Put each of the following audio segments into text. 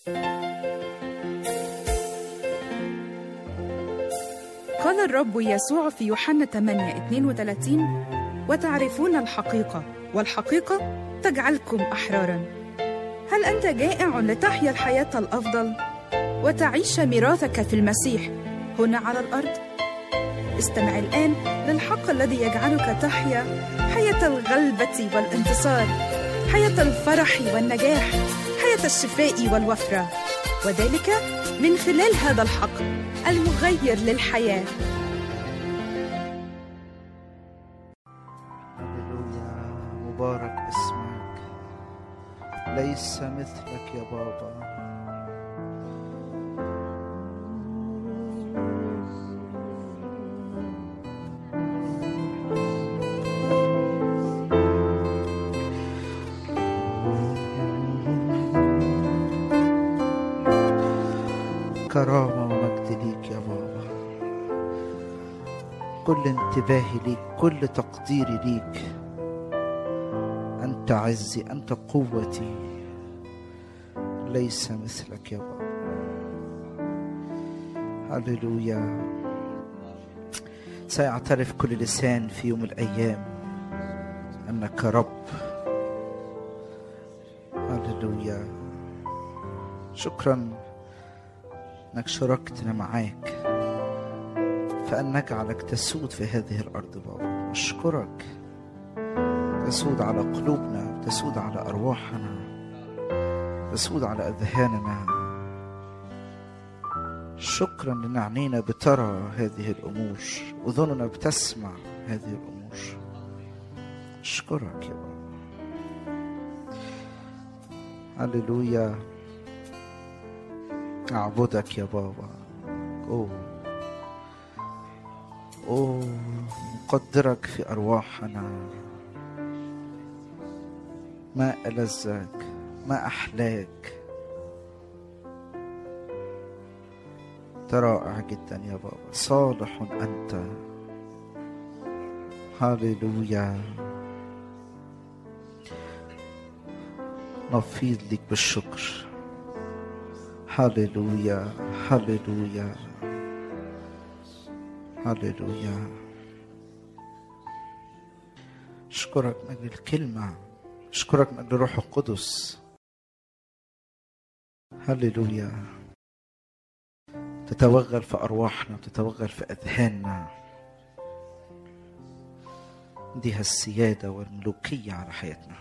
قال الرب يسوع في يوحنا 8 32 وتعرفون الحقيقة والحقيقة تجعلكم أحرارا هل أنت جائع لتحيا الحياة الأفضل وتعيش ميراثك في المسيح هنا على الأرض؟ استمع الآن للحق الذي يجعلك تحيا حياة الغلبة والانتصار حياة الفرح والنجاح حياة الشفاء والوفرة وذلك من خلال هذا الحق المغير للحياه هللويا مبارك اسمك ليس مثلك يا بابا كرامة ومجد ليك يا بابا كل انتباهي ليك كل تقديري ليك أنت عزي أنت قوتي ليس مثلك يا بابا هللويا سيعترف كل لسان في يوم من الأيام أنك رب هللويا شكرا انك شاركتنا معاك فان نجعلك تسود في هذه الارض بابا اشكرك تسود على قلوبنا تسود على ارواحنا تسود على اذهاننا شكرا لان عينينا بترى هذه الامور اذننا بتسمع هذه الامور اشكرك يا بابا هللويا أعبدك يا بابا أوه أوه نقدرك في أرواحنا ما ألذك ما أحلاك أنت رائع جدا يا بابا صالح أنت هاليلويا نفيض لك بالشكر هللويا هللويا هللويا اشكرك من اجل الكلمه اشكرك من اجل روح القدس هللويا تتوغل في ارواحنا وتتوغل في اذهاننا ديها السياده والملوكيه على حياتنا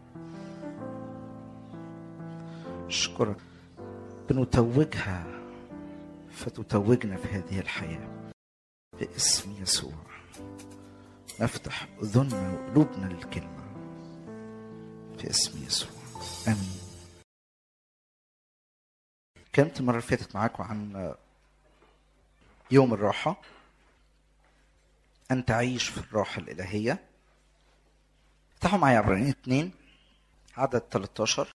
اشكرك بنتوجها فتتوجنا في هذه الحياة باسم يسوع نفتح أذننا وقلوبنا للكلمة في اسم يسوع آمين كانت المرة اللي فاتت معاكم عن يوم الراحة أن تعيش في الراحة الإلهية افتحوا معايا عبرانيين اتنين عدد 13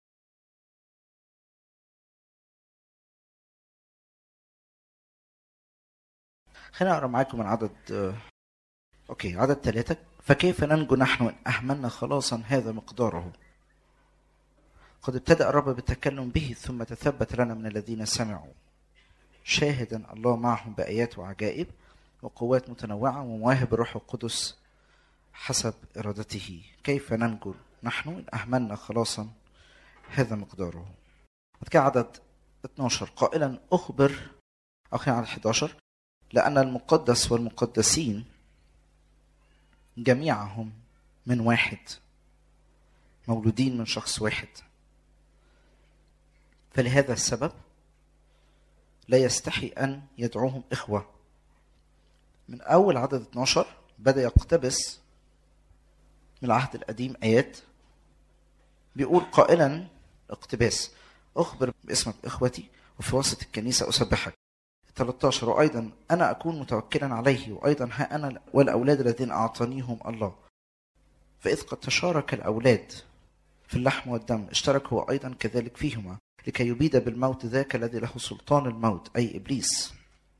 خليني اقرا معاكم من عدد اوكي عدد ثلاثة فكيف ننجو نحن ان اهملنا خلاصا هذا مقداره قد ابتدأ الرب بالتكلم به ثم تثبت لنا من الذين سمعوا شاهدا الله معهم بآيات وعجائب وقوات متنوعة ومواهب الروح القدس حسب إرادته كيف ننجو نحن إن أهملنا خلاصا هذا مقداره كده عدد 12 قائلا أخبر أو خلينا عدد 11 لأن المقدس والمقدسين جميعهم من واحد مولودين من شخص واحد فلهذا السبب لا يستحي أن يدعوهم إخوة من أول عدد 12 بدأ يقتبس من العهد القديم آيات بيقول قائلا اقتباس أخبر باسمك إخوتي وفي وسط الكنيسة أسبحك 13 وأيضا أنا أكون متوكلا عليه وأيضا ها أنا والأولاد الذين أعطانيهم الله فإذ قد تشارك الأولاد في اللحم والدم اشترك هو أيضا كذلك فيهما لكي يبيد بالموت ذاك الذي له سلطان الموت أي إبليس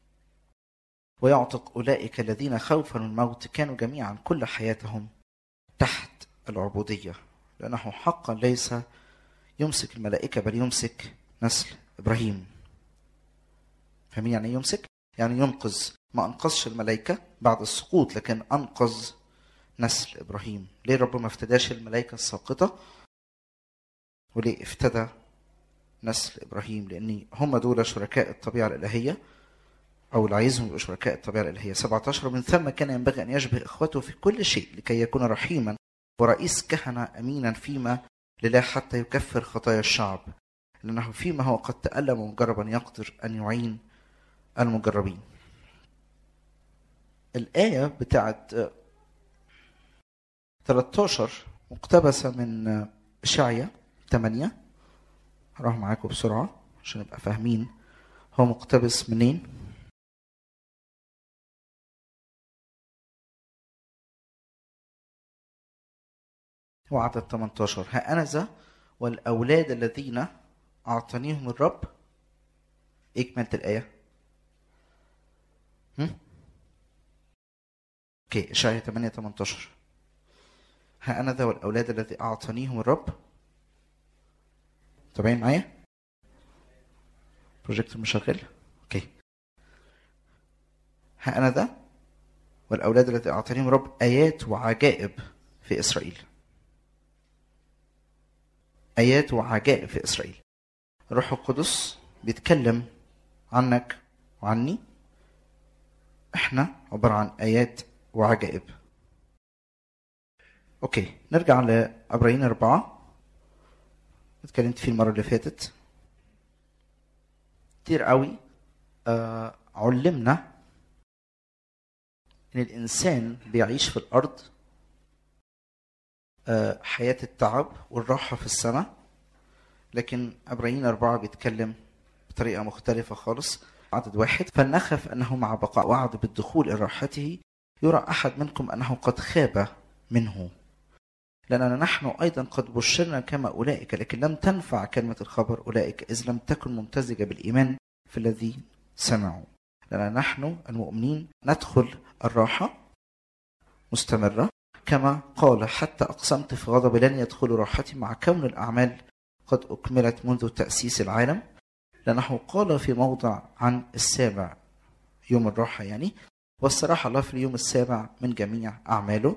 ويعتق أولئك الذين خوفا من الموت كانوا جميعا كل حياتهم تحت العبودية لأنه حقا ليس يمسك الملائكة بل يمسك نسل ابراهيم فاهمين يعني ايه يمسك يعني ينقذ ما انقذش الملائكه بعد السقوط لكن انقذ نسل ابراهيم ليه رب ما افتداش الملائكه الساقطه وليه افتدى نسل ابراهيم لان هم دول شركاء الطبيعه الالهيه او اللي عايزهم يبقوا شركاء الطبيعه الالهيه 17 من ثم كان ينبغي ان يشبه اخوته في كل شيء لكي يكون رحيما ورئيس كهنه امينا فيما لله حتى يكفر خطايا الشعب لانه فيما هو قد تالم مجربا يقدر ان يعين المجربين الايه بتاعت 13 مقتبسه من اشعيا 8 هروح معاكم بسرعه عشان نبقى فاهمين هو مقتبس منين هو عدد 18 ها أنا ذا والأولاد الذين أعطانيهم الرب إيه كمالة الآية؟ هم؟ أوكي إشعياء 8 18 ها أنا ذا والأولاد الذي أعطانيهم الرب تابعين معايا؟ بروجيكتور مش شغال؟ أوكي ها أنا ذا والأولاد الذي أعطانيهم الرب آيات وعجائب في إسرائيل آيات وعجائب في إسرائيل الروح القدس بيتكلم عنك وعني احنا عبارة عن آيات وعجائب اوكي نرجع لعبرين أربعة اتكلمت فيه المرة اللي فاتت كتير قوي آه علمنا ان الانسان بيعيش في الارض آه حياة التعب والراحة في السماء لكن عبرين أربعة بيتكلم بطريقة مختلفة خالص عدد واحد فلنخف أنه مع بقاء وعد بالدخول إلى راحته يرى أحد منكم أنه قد خاب منه لأننا نحن أيضا قد بشرنا كما أولئك لكن لم تنفع كلمة الخبر أولئك إذ لم تكن ممتزجة بالإيمان في الذي سمعوا لأننا نحن المؤمنين ندخل الراحة مستمرة كما قال حتى أقسمت في غضب لن يدخلوا راحتي مع كون الأعمال قد أكملت منذ تأسيس العالم لأنه قال في موضع عن السابع يوم الراحة يعني والصراحة الله في اليوم السابع من جميع أعماله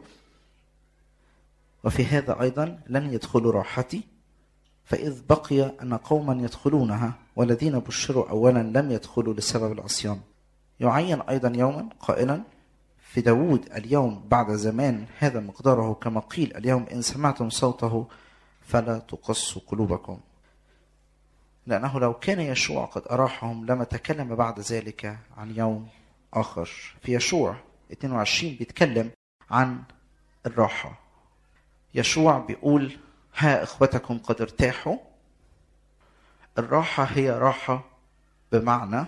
وفي هذا أيضا لن يدخلوا راحتي فإذ بقي أن قوما يدخلونها والذين بشروا أولا لم يدخلوا لسبب العصيان يعين أيضا يوما قائلا في داود اليوم بعد زمان هذا مقداره كما قيل اليوم إن سمعتم صوته فلا تقصوا قلوبكم لأنه لو كان يشوع قد أراحهم لما تكلم بعد ذلك عن يوم آخر في يشوع 22 بيتكلم عن الراحة يشوع بيقول ها إخوتكم قد ارتاحوا الراحة هي راحة بمعنى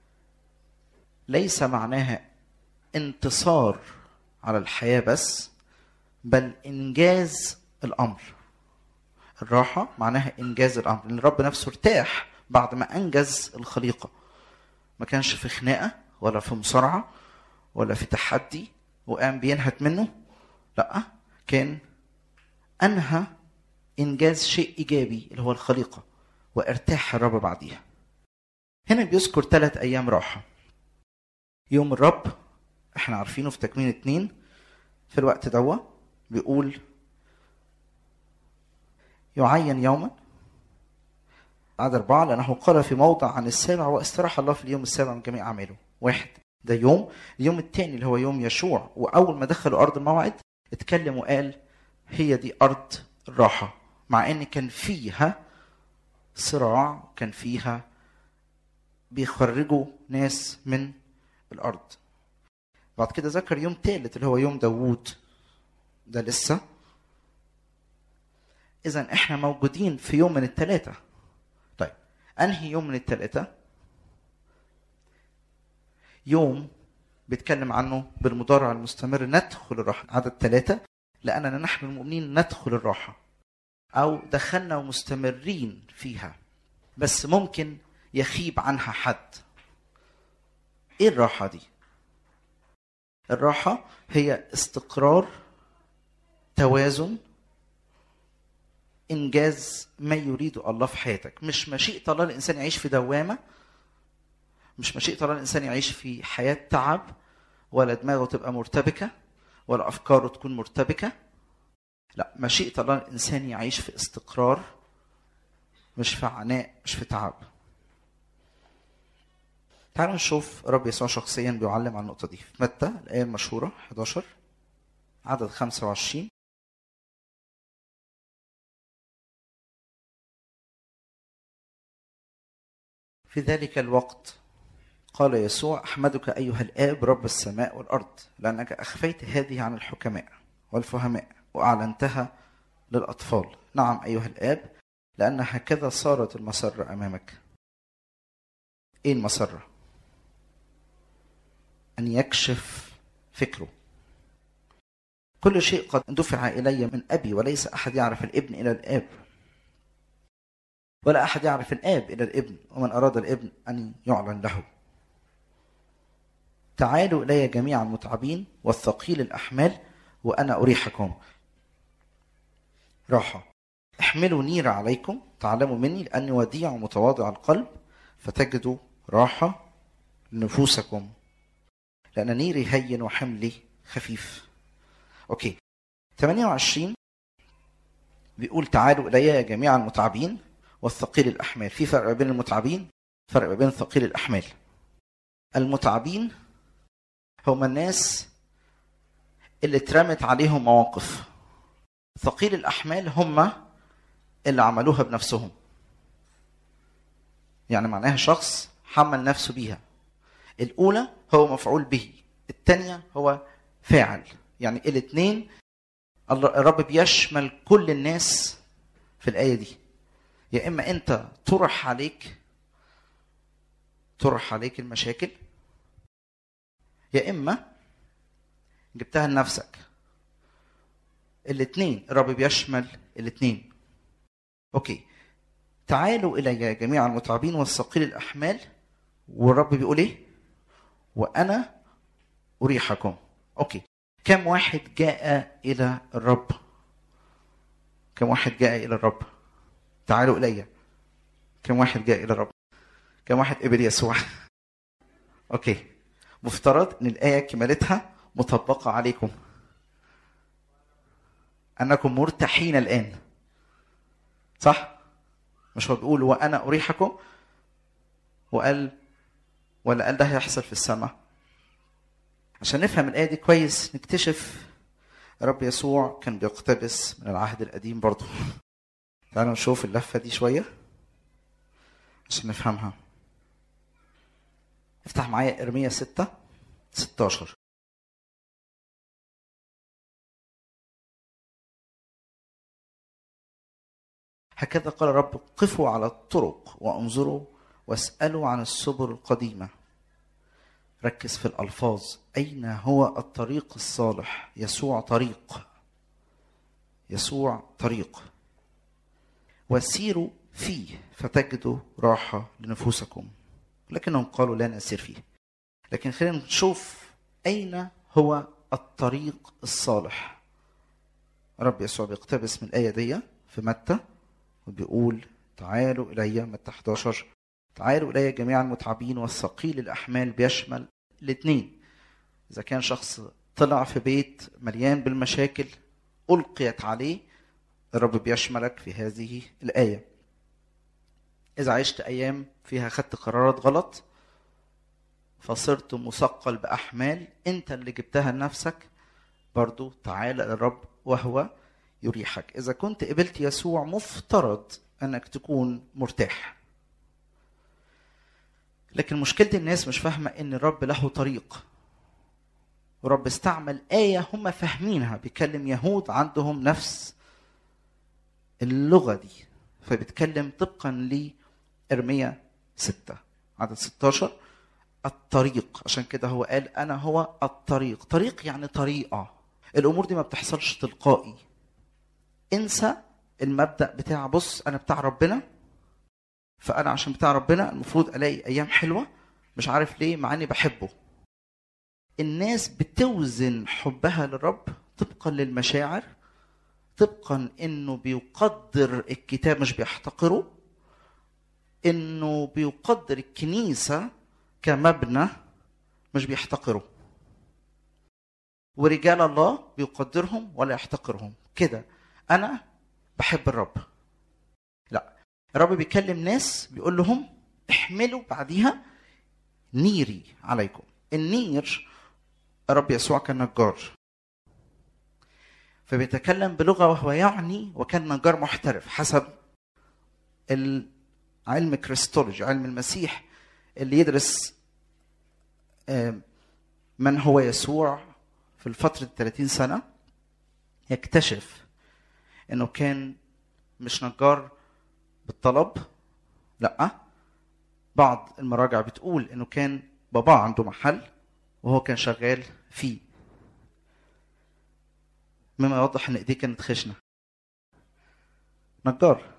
ليس معناها انتصار على الحياة بس بل إنجاز الأمر الراحة معناها إنجاز الأمر لأن الرب نفسه ارتاح بعد ما أنجز الخليقة ما كانش في خناقة ولا في مصارعة ولا في تحدي وقام بينهت منه لا كان أنهى إنجاز شيء إيجابي اللي هو الخليقة وارتاح الرب بعديها هنا بيذكر ثلاث أيام راحة يوم الرب احنا عارفينه في تكوين اتنين في الوقت دوا بيقول يعين يوما عدد أربعة لأنه قال في موضع عن السابع واستراح الله في اليوم السابع من جميع أعماله واحد ده يوم اليوم الثاني اللي هو يوم يشوع وأول ما دخلوا أرض الموعد اتكلم وقال هي دي أرض الراحة مع إن كان فيها صراع كان فيها بيخرجوا ناس من الأرض بعد كده ذكر يوم ثالث اللي هو يوم داوود ده لسه إذا إحنا موجودين في يوم من الثلاثة طيب أنهي يوم من الثلاثة يوم بيتكلم عنه بالمضارع المستمر ندخل الراحة عدد ثلاثة لأننا نحن المؤمنين ندخل الراحة أو دخلنا ومستمرين فيها بس ممكن يخيب عنها حد إيه الراحة دي؟ الراحة هي استقرار توازن انجاز ما يريده الله في حياتك مش مشيئه الله الانسان يعيش في دوامه مش مشيئه الله الانسان يعيش في حياه تعب ولا دماغه تبقى مرتبكه ولا افكاره تكون مرتبكه لا مشيئه الله الانسان يعيش في استقرار مش في عناء مش في تعب تعالوا نشوف رب يسوع شخصيا بيعلم عن النقطه دي في متى الايه المشهوره 11 عدد 25 في ذلك الوقت قال يسوع احمدك ايها الاب رب السماء والارض لانك اخفيت هذه عن الحكماء والفهماء واعلنتها للاطفال نعم ايها الاب لان هكذا صارت المسره امامك ايه المسره ان يكشف فكره كل شيء قد دفع الي من ابي وليس احد يعرف الابن الى الاب ولا احد يعرف الاب الى الابن ومن اراد الابن ان يعلن له تعالوا الي جميعا متعبين والثقيل الاحمال وانا اريحكم راحه احملوا نير عليكم تعلموا مني لاني وديع ومتواضع القلب فتجدوا راحه لنفوسكم لان نيري هين وحملي خفيف اوكي 28 بيقول تعالوا الي يا جميع المتعبين والثقيل الاحمال في فرق بين المتعبين فرق بين ثقيل الاحمال المتعبين هم الناس اللي اترمت عليهم مواقف ثقيل الاحمال هم اللي عملوها بنفسهم يعني معناها شخص حمل نفسه بيها الاولى هو مفعول به الثانيه هو فاعل يعني الاثنين الرب بيشمل كل الناس في الايه دي يا اما انت طرح عليك طرح عليك المشاكل يا اما جبتها لنفسك الاثنين الرب بيشمل الاثنين اوكي تعالوا الي جميع المتعبين والثقيل الاحمال والرب بيقول ايه وانا اريحكم اوكي كم واحد جاء الى الرب كم واحد جاء الى الرب تعالوا الي كم واحد جاء الى الرب كم واحد قبل يسوع اوكي مفترض ان الايه كمالتها مطبقه عليكم انكم مرتاحين الان صح مش هو بيقول وانا اريحكم وقال ولا قال ده هيحصل في السماء عشان نفهم الايه دي كويس نكتشف رب يسوع كان بيقتبس من العهد القديم برضه تعالوا نشوف اللفه دي شويه عشان نفهمها افتح معايا ارميا 6 16 هكذا قال الرب قفوا على الطرق وانظروا واسالوا عن السبل القديمه ركز في الالفاظ اين هو الطريق الصالح يسوع طريق يسوع طريق وسيروا فيه فتجدوا راحه لنفوسكم لكنهم قالوا لا نسير فيه لكن خلينا نشوف اين هو الطريق الصالح رب يسوع بيقتبس من الايه دي في متى وبيقول تعالوا الي متى 11 تعالوا الي جميعا المتعبين والثقيل الاحمال بيشمل الاثنين اذا كان شخص طلع في بيت مليان بالمشاكل القيت عليه الرب بيشملك في هذه الايه اذا عشت ايام فيها خدت قرارات غلط فصرت مثقل باحمال انت اللي جبتها لنفسك برضو تعال الرب وهو يريحك اذا كنت قبلت يسوع مفترض انك تكون مرتاح لكن مشكله الناس مش فاهمه ان الرب له طريق ورب استعمل آية هم فاهمينها بيكلم يهود عندهم نفس اللغة دي فبيتكلم طبقا لإرميا ستة عدد 16 الطريق عشان كده هو قال أنا هو الطريق طريق يعني طريقة الأمور دي ما بتحصلش تلقائي انسى المبدأ بتاع بص أنا بتاع ربنا فأنا عشان بتاع ربنا المفروض ألاقي أيام حلوة مش عارف ليه مع إني بحبه الناس بتوزن حبها للرب طبقا للمشاعر طبقا انه بيقدر الكتاب مش بيحتقره انه بيقدر الكنيسه كمبنى مش بيحتقره ورجال الله بيقدرهم ولا يحتقرهم كده انا بحب الرب لا الرب بيكلم ناس بيقول لهم احملوا بعديها نيري عليكم النير الرب يسوع كان نجار فبيتكلم بلغه وهو يعني وكان نجار محترف حسب علم كريستولوجي علم المسيح اللي يدرس من هو يسوع في الفترة 30 سنة يكتشف انه كان مش نجار بالطلب لا بعض المراجع بتقول انه كان باباه عنده محل وهو كان شغال فيه مما يوضح ان ايديه كانت خشنه نجار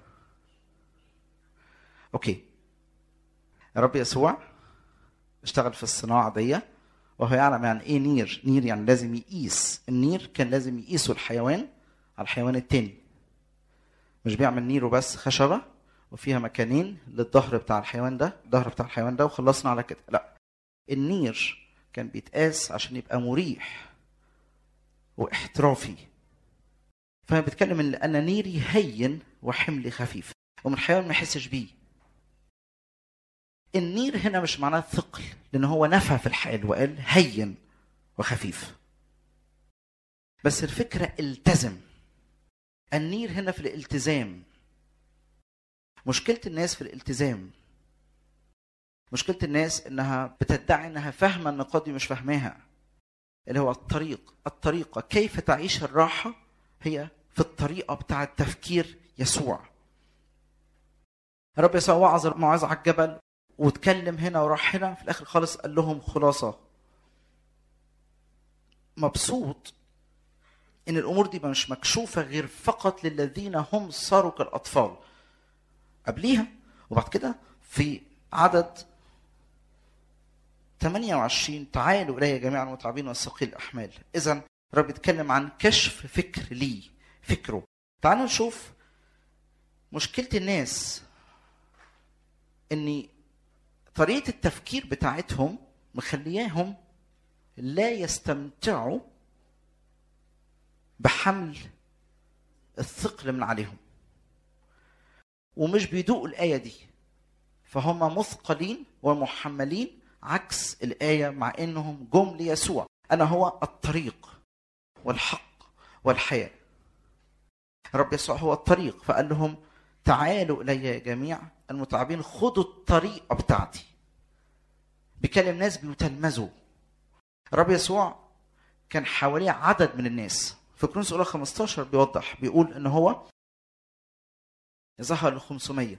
اوكي الرب يسوع اشتغل في الصناعه دي وهو يعلم يعني ايه نير نير يعني لازم يقيس النير كان لازم يقيسه الحيوان على الحيوان التاني مش بيعمل نير وبس خشبه وفيها مكانين للظهر بتاع الحيوان ده الظهر بتاع الحيوان ده وخلصنا على كده لا النير كان بيتقاس عشان يبقى مريح واحترافي فانا بتكلم ان انا نيري هين وحملي خفيف ومن الحيوان ما يحسش بيه النير هنا مش معناه ثقل لان هو نفى في الحال وقال هين وخفيف بس الفكره التزم النير هنا في الالتزام مشكله الناس في الالتزام مشكله الناس انها بتدعي انها فاهمه النقاط دي مش فاهماها اللي هو الطريق الطريقه كيف تعيش الراحه هي في الطريقه بتاعه تفكير يسوع الرب يسوع وعظ موعظه على الجبل واتكلم هنا وراح هنا في الاخر خالص قال لهم خلاصه مبسوط ان الامور دي مش مكشوفه غير فقط للذين هم صاروا كالاطفال قبليها وبعد كده في عدد 28 تعالوا الي جميعا متعبين والثقيل الاحمال اذا الرب يتكلم عن كشف فكر لي فكره تعالوا نشوف مشكله الناس ان طريقه التفكير بتاعتهم مخلياهم لا يستمتعوا بحمل الثقل من عليهم ومش بيدوقوا الآية دي فهم مثقلين ومحملين عكس الآية مع إنهم جم ليسوع أنا هو الطريق والحق والحياة رب يسوع هو الطريق فقال لهم تعالوا إلي يا جميع المتعبين خدوا الطريقة بتاعتي بيكلم ناس بيتلمذوا رب يسوع كان حواليه عدد من الناس في كرونس اولى 15 بيوضح بيقول ان هو ظهر ل 500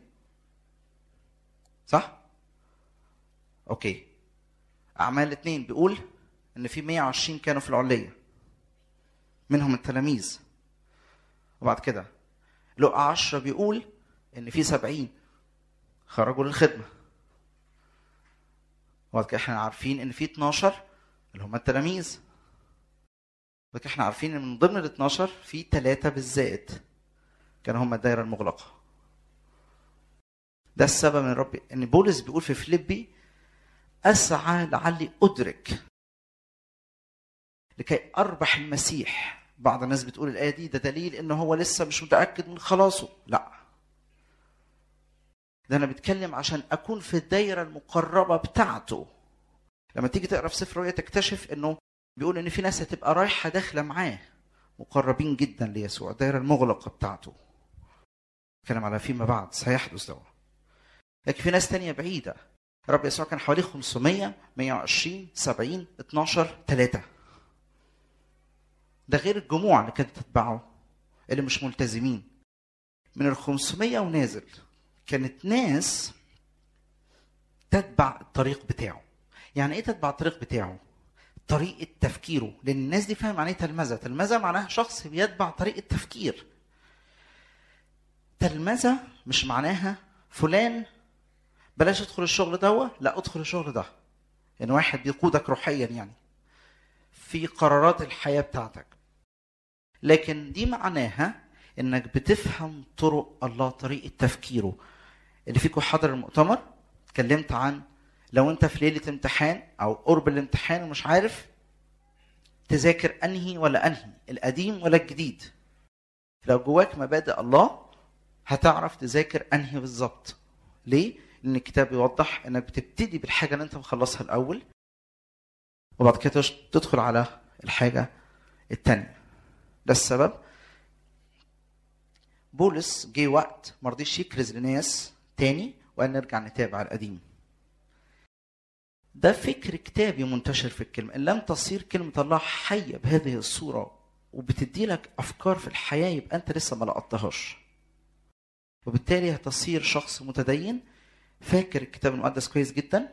صح؟ اوكي اعمال اثنين بيقول ان في 120 كانوا في العليه منهم التلاميذ وبعد كده لقى 10 بيقول ان في 70 خرجوا للخدمه وبعد كده احنا عارفين ان في 12 اللي هم التلاميذ لكن احنا عارفين ان من ضمن ال 12 في ثلاثة بالذات كانوا هم الدايرة المغلقة. ده السبب من ربي ان بولس بيقول في فيليبي اسعى لعلي ادرك لكي اربح المسيح بعض الناس بتقول الايه دي ده دليل ان هو لسه مش متاكد من خلاصه لا ده انا بتكلم عشان اكون في الدايره المقربه بتاعته لما تيجي تقرا في سفر الرؤيا تكتشف انه بيقول ان في ناس هتبقى رايحه داخله معاه مقربين جدا ليسوع الدايره المغلقه بتاعته كلام على فيما بعد سيحدث ده لكن في ناس تانية بعيدة رب يسوع كان حوالي 500 120 70 12 3 ده غير الجموع اللي كانت تتبعه اللي مش ملتزمين من ال 500 ونازل كانت ناس تتبع الطريق بتاعه يعني ايه تتبع الطريق بتاعه طريقة تفكيره لأن الناس دي فاهم يعني ايه تلمذة تلمذة معناها شخص بيتبع طريقة تفكير تلمذة مش معناها فلان بلاش تدخل الشغل دوا لا ادخل الشغل ده يعني واحد بيقودك روحيا يعني في قرارات الحياة بتاعتك لكن دي معناها انك بتفهم طرق الله طريقه تفكيره اللي فيكم حضر المؤتمر اتكلمت عن لو انت في ليله امتحان او قرب الامتحان ومش عارف تذاكر انهي ولا انهي القديم ولا الجديد لو جواك مبادئ الله هتعرف تذاكر انهي بالظبط ليه لان الكتاب يوضح انك بتبتدي بالحاجه اللي انت مخلصها الاول وبعد كده تدخل على الحاجه الثانيه ده السبب بولس جه وقت ما رضيش يكرز لناس تاني وقال نرجع نتابع القديم ده فكر كتابي منتشر في الكلمة إن لم تصير كلمة الله حية بهذه الصورة وبتدي لك أفكار في الحياة يبقى أنت لسه ما لقطتهاش وبالتالي هتصير شخص متدين فاكر الكتاب المقدس كويس جدا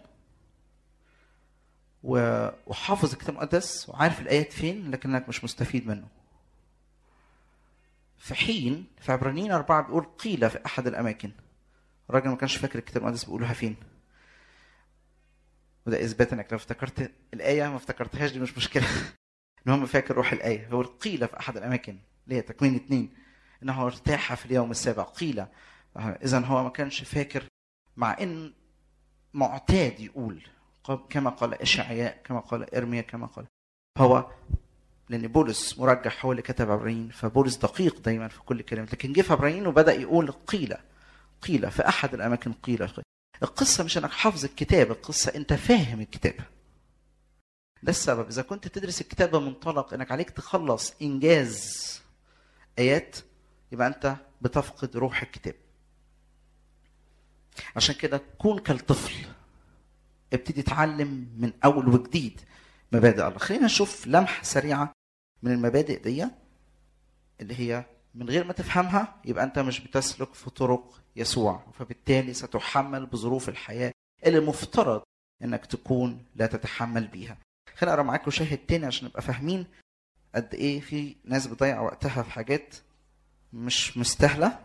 وحافظ الكتاب المقدس وعارف الآيات فين لكنك مش مستفيد منه في حين في عبرانيين أربعة بيقول قيل في أحد الأماكن الراجل ما كانش فاكر الكتاب المقدس بيقولها فين وده اثبات انك لو افتكرت الايه ما افتكرتهاش دي مش مشكله المهم فاكر روح الايه هو قيل في احد الاماكن اللي هي تكوين اثنين انه ارتاح في اليوم السابع قيل اذا هو ما كانش فاكر مع ان معتاد يقول كما قال اشعياء كما قال ارميا كما قال هو لان بولس مرجح هو اللي كتب عبرانيين فبولس دقيق دايما في كل كلمه لكن جه في عبرانيين وبدا يقول قيل قيل في احد الاماكن قيل, قيل. القصة مش انك حافظ الكتاب القصة انت فاهم الكتاب ده السبب اذا كنت تدرس الكتاب بمنطلق انك عليك تخلص انجاز ايات يبقى انت بتفقد روح الكتاب عشان كده كون كالطفل ابتدي اتعلم من اول وجديد مبادئ الله خلينا نشوف لمحة سريعة من المبادئ دي اللي هي من غير ما تفهمها يبقى انت مش بتسلك في طرق يسوع فبالتالي ستحمل بظروف الحياه اللي المفترض انك تكون لا تتحمل بيها. خلينا اقرا معاكم شاهد تاني عشان نبقى فاهمين قد ايه في ناس بتضيع وقتها في حاجات مش مستاهله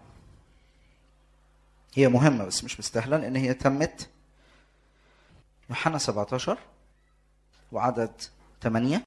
هي مهمه بس مش مستاهله لان هي تمت يوحنا 17 وعدد 8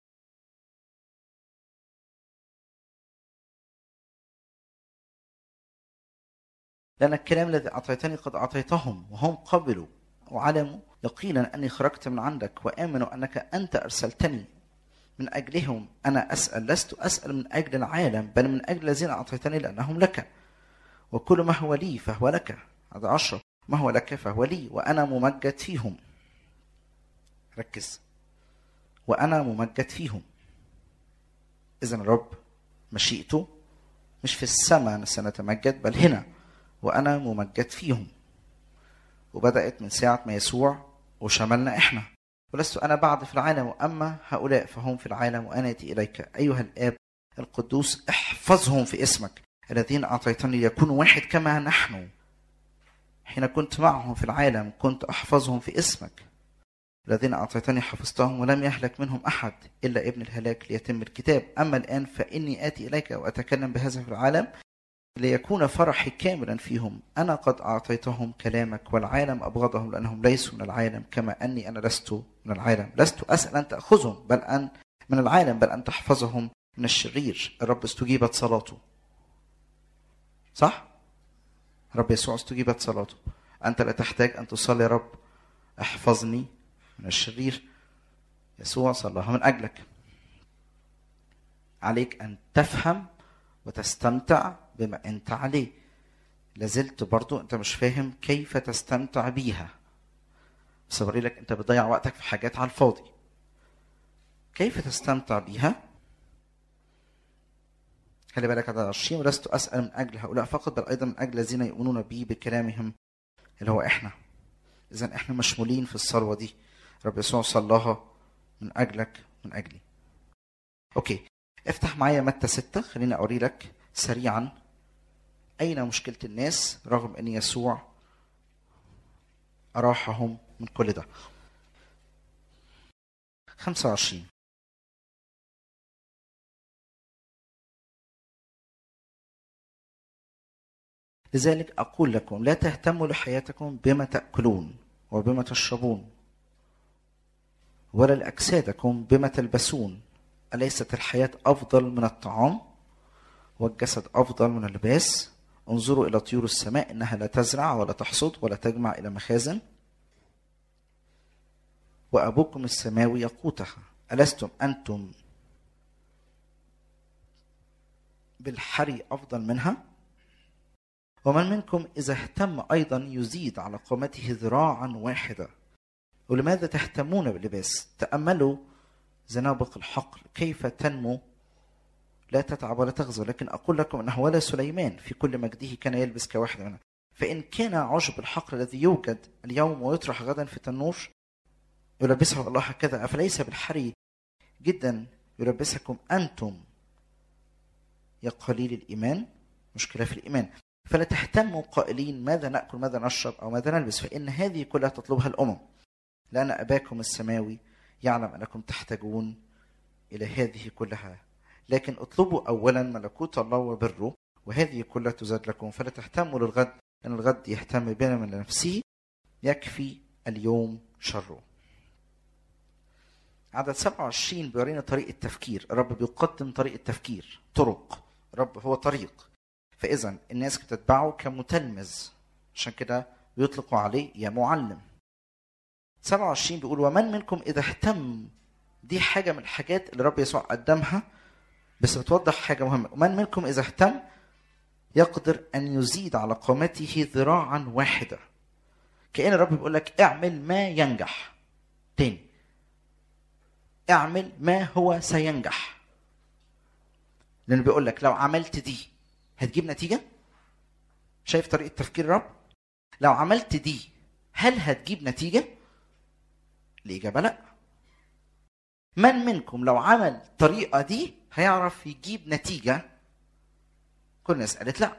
لأن الكلام الذي أعطيتني قد أعطيتهم وهم قبلوا وعلموا يقينا أني خرجت من عندك وآمنوا أنك أنت أرسلتني من أجلهم أنا أسأل لست أسأل من أجل العالم بل من أجل الذين أعطيتني لأنهم لك وكل ما هو لي فهو لك هذا عشرة ما هو لك فهو لي وأنا ممجد فيهم ركز وأنا ممجد فيهم إذا الرب مشيئته مش في السماء سنتمجد بل هنا وأنا ممجد فيهم وبدأت من ساعة ما يسوع وشملنا إحنا ولست أنا بعد في العالم وأما هؤلاء فهم في العالم وأنا أتي إليك أيها الآب القدوس احفظهم في اسمك الذين أعطيتني ليكونوا واحد كما نحن حين كنت معهم في العالم كنت أحفظهم في اسمك الذين أعطيتني حفظتهم ولم يهلك منهم أحد إلا ابن الهلاك ليتم الكتاب أما الآن فإني آتي إليك وأتكلم بهذا في العالم ليكون فرحي كاملا فيهم أنا قد أعطيتهم كلامك والعالم أبغضهم لأنهم ليسوا من العالم كما أني أنا لست من العالم لست أسأل أن تأخذهم بل أن من العالم بل أن تحفظهم من الشرير الرب استجيبت صلاته صح؟ رب يسوع استجيبت صلاته أنت لا تحتاج أن تصلي يا رب احفظني من الشرير يسوع صلاها من أجلك عليك أن تفهم وتستمتع بما أنت عليه لازلت برضو أنت مش فاهم كيف تستمتع بيها بس لك أنت بتضيع وقتك في حاجات على الفاضي كيف تستمتع بيها خلي بالك هذا الشيء ولست أسأل من أجل هؤلاء فقط بل أيضا من أجل الذين يؤمنون بي بكلامهم اللي هو إحنا إذا إحنا مشمولين في الثروة دي رب يسوع صلاها من أجلك من أجلي أوكي افتح معايا متى ستة خليني أوري لك سريعا أين مشكلة الناس رغم أن يسوع أراحهم من كل ده 25 لذلك أقول لكم لا تهتموا لحياتكم بما تأكلون وبما تشربون ولا لأجسادكم بما تلبسون أليست الحياة أفضل من الطعام والجسد أفضل من اللباس انظروا إلى طيور السماء إنها لا تزرع ولا تحصد ولا تجمع إلى مخازن وأبوكم السماوي يقوتها ألستم أنتم بالحري أفضل منها ومن منكم إذا اهتم أيضا يزيد على قامته ذراعا واحدة ولماذا تهتمون باللباس تأملوا زنابق الحقل كيف تنمو لا تتعب ولا تغزو لكن أقول لكم أنه ولا سليمان في كل مجده كان يلبس كواحد منها فإن كان عشب الحقل الذي يوجد اليوم ويطرح غدا في التنور يلبسه الله هكذا أفليس بالحري جدا يلبسكم أنتم يا قليل الإيمان مشكلة في الإيمان فلا تهتموا قائلين ماذا نأكل ماذا نشرب أو ماذا نلبس فإن هذه كلها تطلبها الأمم لأن أباكم السماوي يعلم أنكم تحتاجون إلى هذه كلها لكن اطلبوا أولا ملكوت الله وبره وهذه كلها تزاد لكم فلا تهتموا للغد لأن الغد يهتم بنا من نفسه يكفي اليوم شره عدد 27 بيورينا طريقة تفكير الرب بيقدم طريقة تفكير طرق الرب هو طريق فإذا الناس بتتبعه كمتلمذ عشان كده بيطلقوا عليه يا معلم 27 بيقول ومن منكم إذا اهتم دي حاجة من الحاجات اللي الرب يسوع قدمها بس بتوضح حاجة مهمة ومن منكم إذا اهتم يقدر أن يزيد على قامته ذراعا واحدة كأن الرب بيقول لك اعمل ما ينجح تاني اعمل ما هو سينجح لأنه بيقول لك لو عملت دي هتجيب نتيجة شايف طريقة تفكير الرب لو عملت دي هل هتجيب نتيجة الإجابة لا من منكم لو عمل الطريقة دي هيعرف يجيب نتيجة كل الناس قالت لا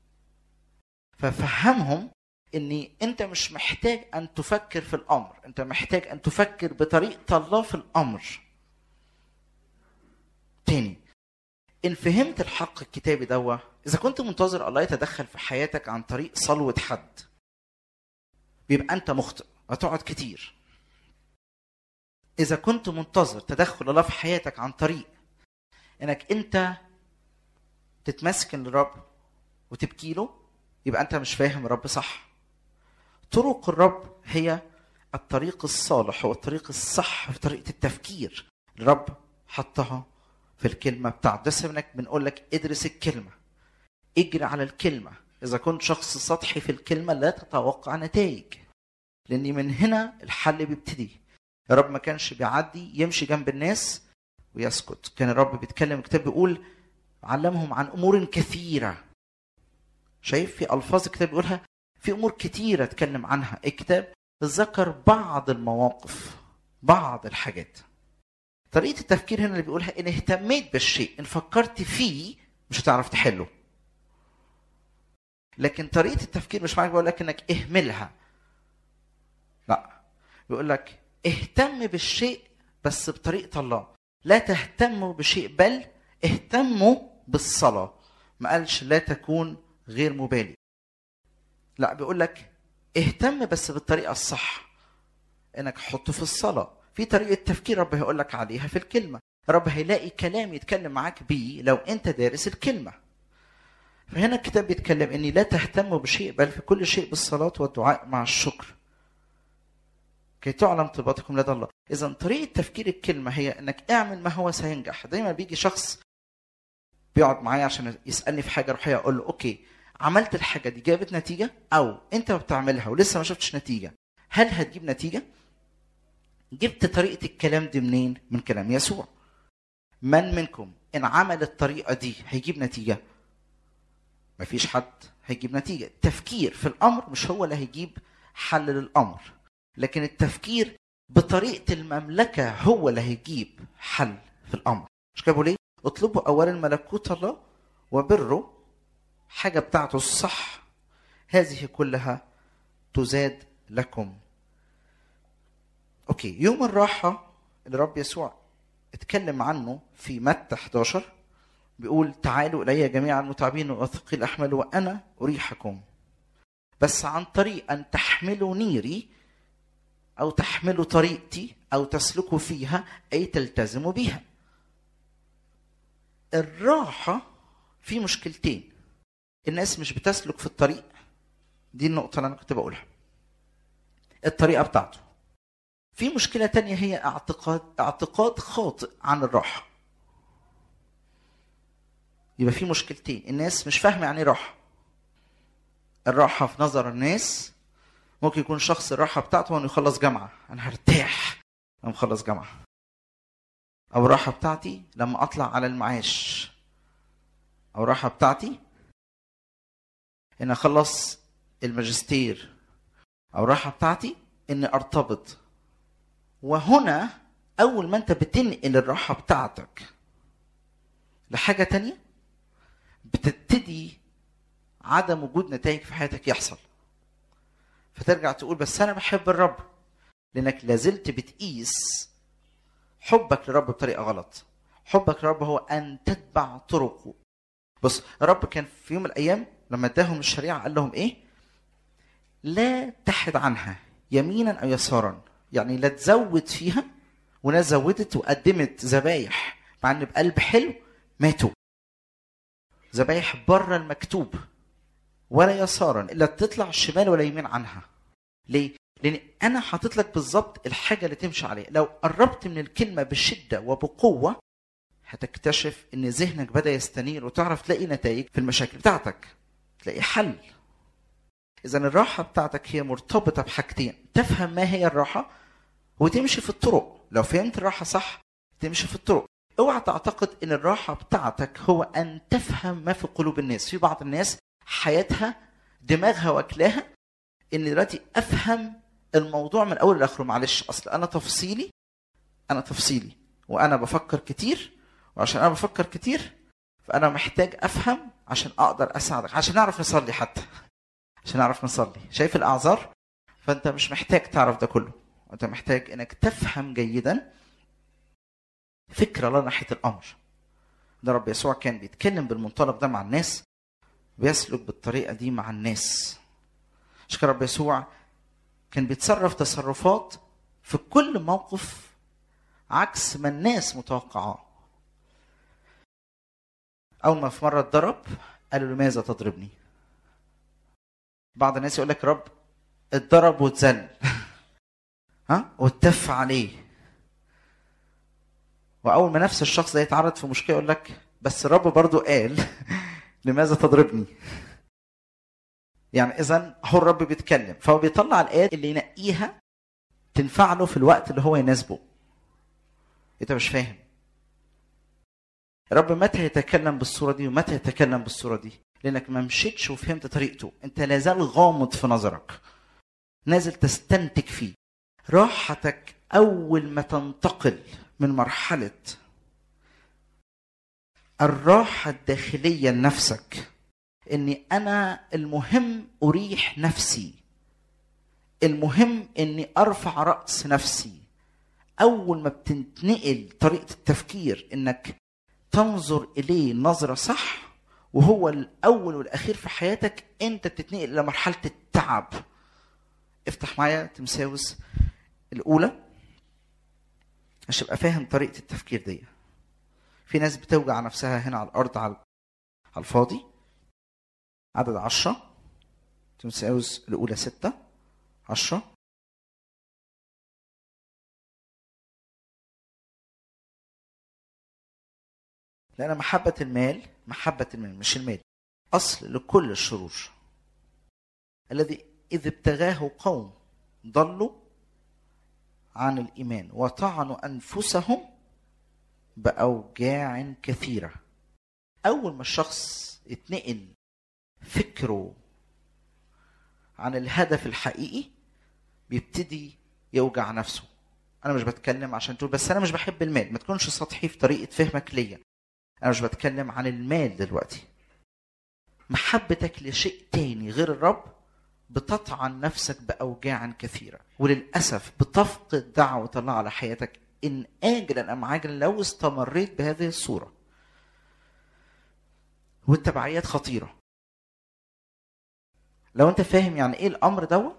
ففهمهم ان انت مش محتاج ان تفكر في الامر انت محتاج ان تفكر بطريقه الله في الامر تاني ان فهمت الحق الكتابي دوا اذا كنت منتظر الله يتدخل في حياتك عن طريق صلوه حد بيبقى انت مخطئ هتقعد كتير اذا كنت منتظر تدخل الله في حياتك عن طريق انك انت تتمسكن للرب وتبكي له يبقى انت مش فاهم الرب صح طرق الرب هي الطريق الصالح والطريق الصح في طريقه التفكير الرب حطها في الكلمه بتاعته ده سبنك بنقول لك ادرس الكلمه اجري على الكلمه اذا كنت شخص سطحي في الكلمه لا تتوقع نتائج لان من هنا الحل بيبتدي الرب ما كانش بيعدي يمشي جنب الناس ويسكت كان الرب بيتكلم الكتاب بيقول علمهم عن امور كثيره شايف في الفاظ الكتاب بيقولها في امور كثيره اتكلم عنها الكتاب ذكر بعض المواقف بعض الحاجات طريقه التفكير هنا اللي بيقولها ان اهتميت بالشيء ان فكرت فيه مش هتعرف تحله لكن طريقه التفكير مش معنى بيقول لك انك اهملها لا بيقول لك اهتم بالشيء بس بطريقه الله لا تهتموا بشيء بل اهتموا بالصلاه ما قالش لا تكون غير مبالي لا بيقول لك اهتم بس بالطريقه الصح انك حطه في الصلاه في طريقه تفكير رب هيقول لك عليها في الكلمه رب هيلاقي كلام يتكلم معاك بيه لو انت دارس الكلمه فهنا الكتاب بيتكلم اني لا تهتموا بشيء بل في كل شيء بالصلاه والدعاء مع الشكر كي تعلم طلباتكم لدى الله اذا طريقه تفكير الكلمه هي انك اعمل ما هو سينجح دايما بيجي شخص بيقعد معايا عشان يسالني في حاجه روحيه اقول له اوكي عملت الحاجه دي جابت نتيجه او انت بتعملها ولسه ما شفتش نتيجه هل هتجيب نتيجه جبت طريقه الكلام دي منين من كلام يسوع من منكم ان عمل الطريقه دي هيجيب نتيجه مفيش حد هيجيب نتيجه التفكير في الامر مش هو اللي هيجيب حل للامر لكن التفكير بطريقه المملكه هو اللي هيجيب حل في الامر مش كده بقول ايه اطلبوا اولا ملكوت الله وبره حاجه بتاعته الصح هذه كلها تزاد لكم اوكي يوم الراحه اللي رب يسوع اتكلم عنه في متى 11 بيقول تعالوا الي جميعا المتعبين واثقل الاحمال وانا اريحكم بس عن طريق ان تحملوا نيري او تحملوا طريقتي او تسلكوا فيها اي تلتزموا بها الراحه في مشكلتين الناس مش بتسلك في الطريق دي النقطة اللي أنا كنت بقولها الطريقة بتاعته في مشكلة تانية هي اعتقاد اعتقاد خاطئ عن الراحة يبقى في مشكلتين الناس مش فاهمة يعني ايه راحة الراحة في نظر الناس ممكن يكون شخص الراحة بتاعته انه يخلص جامعة انا هرتاح لما اخلص جامعة او الراحة بتاعتي لما اطلع على المعاش او الراحة بتاعتي ان اخلص الماجستير او الراحة بتاعتي اني ارتبط وهنا اول ما انت بتنقل الراحة بتاعتك لحاجة تانية بتبتدي عدم وجود نتائج في حياتك يحصل فترجع تقول بس انا بحب الرب لانك لازلت بتقيس حبك للرب بطريقه غلط حبك للرب هو ان تتبع طرقه بص الرب كان في يوم من الايام لما اداهم الشريعه قال لهم ايه لا تحد عنها يمينا او يسارا يعني لا تزود فيها وناس زودت وقدمت ذبايح مع ان بقلب حلو ماتوا ذبايح بره المكتوب ولا يسارا الا تطلع شمال ولا يمين عنها ليه لان انا حاطط لك بالظبط الحاجه اللي تمشي عليها لو قربت من الكلمه بشده وبقوه هتكتشف ان ذهنك بدا يستنير وتعرف تلاقي نتائج في المشاكل بتاعتك تلاقي حل اذا الراحه بتاعتك هي مرتبطه بحاجتين تفهم ما هي الراحه وتمشي في الطرق لو فهمت الراحه صح تمشي في الطرق اوعى تعتقد ان الراحه بتاعتك هو ان تفهم ما في قلوب الناس في بعض الناس حياتها دماغها واكلاها ان دلوقتي افهم الموضوع من اول لاخره معلش اصل انا تفصيلي انا تفصيلي وانا بفكر كتير وعشان انا بفكر كتير فانا محتاج افهم عشان اقدر اساعدك عشان نعرف نصلي حتى عشان نعرف نصلي شايف الاعذار فانت مش محتاج تعرف ده كله انت محتاج انك تفهم جيدا فكره لا ناحيه الامر ده رب يسوع كان بيتكلم بالمنطلق ده مع الناس بيسلك بالطريقه دي مع الناس عشان كده رب يسوع كان بيتصرف تصرفات في كل موقف عكس ما الناس متوقعاه اول ما في مره اتضرب قالوا لماذا تضربني بعض الناس يقول لك رب اتضرب واتذل ها واتف عليه واول ما نفس الشخص ده يتعرض في مشكله يقول لك بس الرب برضو قال لماذا تضربني يعني اذا هو الرب بيتكلم فهو بيطلع الايات اللي ينقيها تنفع له في الوقت اللي هو يناسبه انت مش فاهم الرب متى يتكلم بالصوره دي ومتى يتكلم بالصوره دي لانك ما مشيتش وفهمت طريقته انت لازال غامض في نظرك نازل تستنتج فيه راحتك اول ما تنتقل من مرحله الراحه الداخليه لنفسك اني انا المهم اريح نفسي المهم اني ارفع راس نفسي اول ما بتنتقل طريقه التفكير انك تنظر اليه نظره صح وهو الاول والاخير في حياتك انت بتتنقل الى مرحله التعب افتح معايا تمساوس الاولى عشان ابقى فاهم طريقه التفكير دي في ناس بتوجع نفسها هنا على الارض على على الفاضي عدد عشرة تمساوس الأولى ستة عشرة لأن محبة المال محبة المال مش المال أصل لكل الشرور الذي إذ ابتغاه قوم ضلوا عن الإيمان وطعنوا أنفسهم بأوجاع كثيرة أول ما الشخص يتنقل فكره عن الهدف الحقيقي بيبتدي يوجع نفسه انا مش بتكلم عشان تقول بس انا مش بحب المال ما تكونش سطحي في طريقه فهمك ليا انا مش بتكلم عن المال دلوقتي محبتك لشيء تاني غير الرب بتطعن نفسك باوجاع كثيره وللاسف بتفقد دعوه الله على حياتك ان اجلا ام عاجلا لو استمريت بهذه الصوره والتبعيات خطيره لو انت فاهم يعني ايه الامر دوت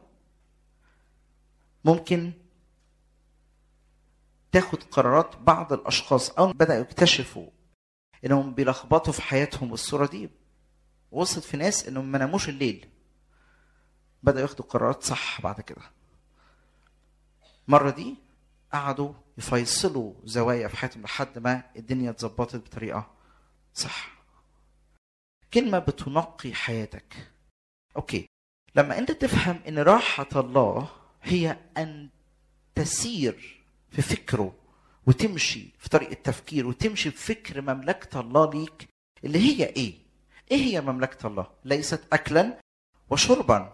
ممكن تاخد قرارات بعض الاشخاص او بداوا يكتشفوا انهم بيلخبطوا في حياتهم بالصوره دي وصلت في ناس انهم ما ناموش الليل بدأوا ياخدوا قرارات صح بعد كده مرة دي قعدوا يفيصلوا زوايا في حياتهم لحد ما الدنيا اتظبطت بطريقة صح كلمة بتنقي حياتك اوكي لما انت تفهم ان راحة الله هي ان تسير في فكره وتمشي في طريقة تفكير وتمشي في فكر مملكة الله ليك اللي هي ايه؟ ايه هي مملكة الله؟ ليست اكلا وشربا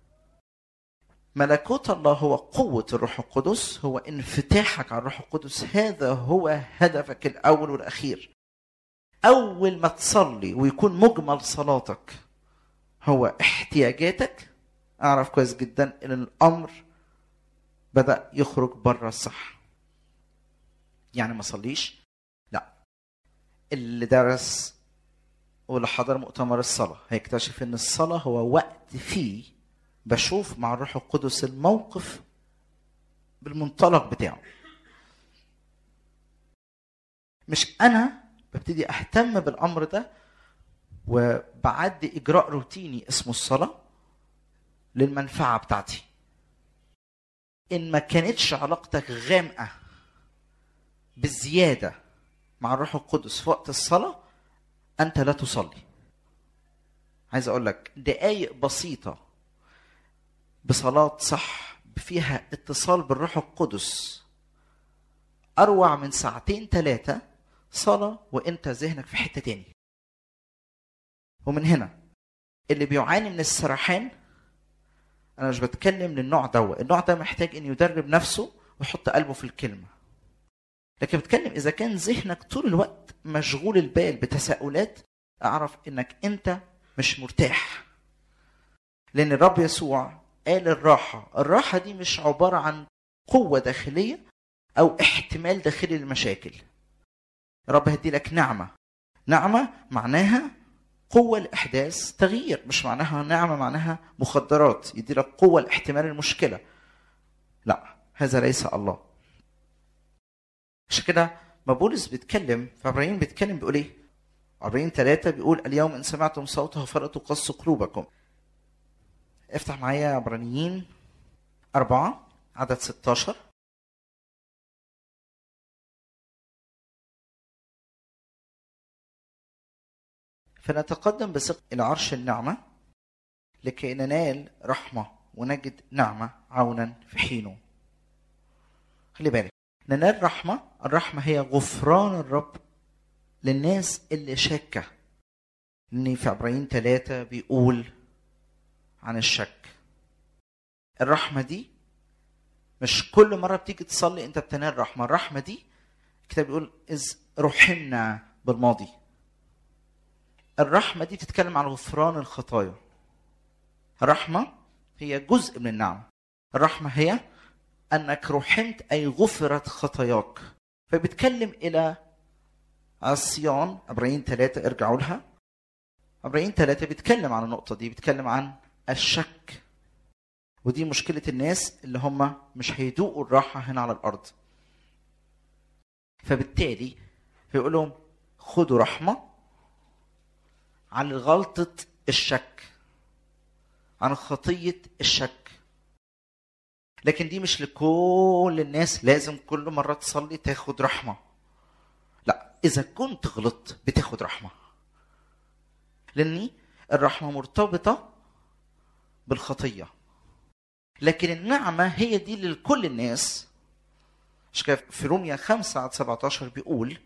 ملكوت الله هو قوة الروح القدس هو انفتاحك على الروح القدس هذا هو هدفك الأول والأخير أول ما تصلي ويكون مجمل صلاتك هو احتياجاتك أعرف كويس جدا إن الأمر بدأ يخرج بره الصح يعني ما صليش لا اللي درس واللي حضر مؤتمر الصلاة هيكتشف إن الصلاة هو وقت فيه بشوف مع الروح القدس الموقف بالمنطلق بتاعه مش انا ببتدي اهتم بالامر ده وبعدي اجراء روتيني اسمه الصلاه للمنفعه بتاعتي ان ما كانتش علاقتك غامقه بالزياده مع الروح القدس في وقت الصلاه انت لا تصلي عايز اقول لك دقايق بسيطه بصلاة صح فيها اتصال بالروح القدس أروع من ساعتين ثلاثة صلاة وأنت ذهنك في حتة تاني ومن هنا اللي بيعاني من السرحان أنا مش بتكلم للنوع ده النوع ده محتاج إن يدرب نفسه ويحط قلبه في الكلمة لكن بتكلم إذا كان ذهنك طول الوقت مشغول البال بتساؤلات أعرف إنك أنت مش مرتاح لأن الرب يسوع قال الراحة الراحة دي مش عبارة عن قوة داخلية أو احتمال داخلي للمشاكل رب هدي لك نعمة نعمة معناها قوة لإحداث تغيير مش معناها نعمة معناها مخدرات يدي لك قوة لاحتمال المشكلة لا هذا ليس الله عشان كده ما بولس بيتكلم فابراهيم بيتكلم بيقول ايه؟ عبرين ثلاثة بيقول اليوم إن سمعتم صوته فلا تقصوا قلوبكم افتح معايا عبرانيين أربعة عدد 16 فنتقدم بثقة إلى عرش النعمة لكي ننال رحمة ونجد نعمة عونا في حينه خلي بالك ننال رحمة الرحمة هي غفران الرب للناس اللي شاكة إن في عبرين ثلاثة بيقول عن الشك الرحمة دي مش كل مرة بتيجي تصلي انت بتنال رحمة الرحمة دي الكتاب بيقول إذ رحمنا بالماضي الرحمة دي بتتكلم عن غفران الخطايا الرحمة هي جزء من النعمة الرحمة هي أنك رحمت أي غفرت خطاياك فبتكلم إلى عصيان عبرين ثلاثة ارجعوا لها عبرين ثلاثة بيتكلم عن النقطة دي بيتكلم عن الشك ودي مشكلة الناس اللي هم مش هيدوقوا الراحة هنا على الأرض فبالتالي فيقول لهم خدوا رحمة عن غلطة الشك عن خطية الشك لكن دي مش لكل الناس لازم كل مرة تصلي تاخد رحمة لا إذا كنت غلطت بتاخد رحمة لأن الرحمة مرتبطة بالخطية لكن النعمة هي دي لكل الناس مش كده في روميا 5 عدد 17 بيقول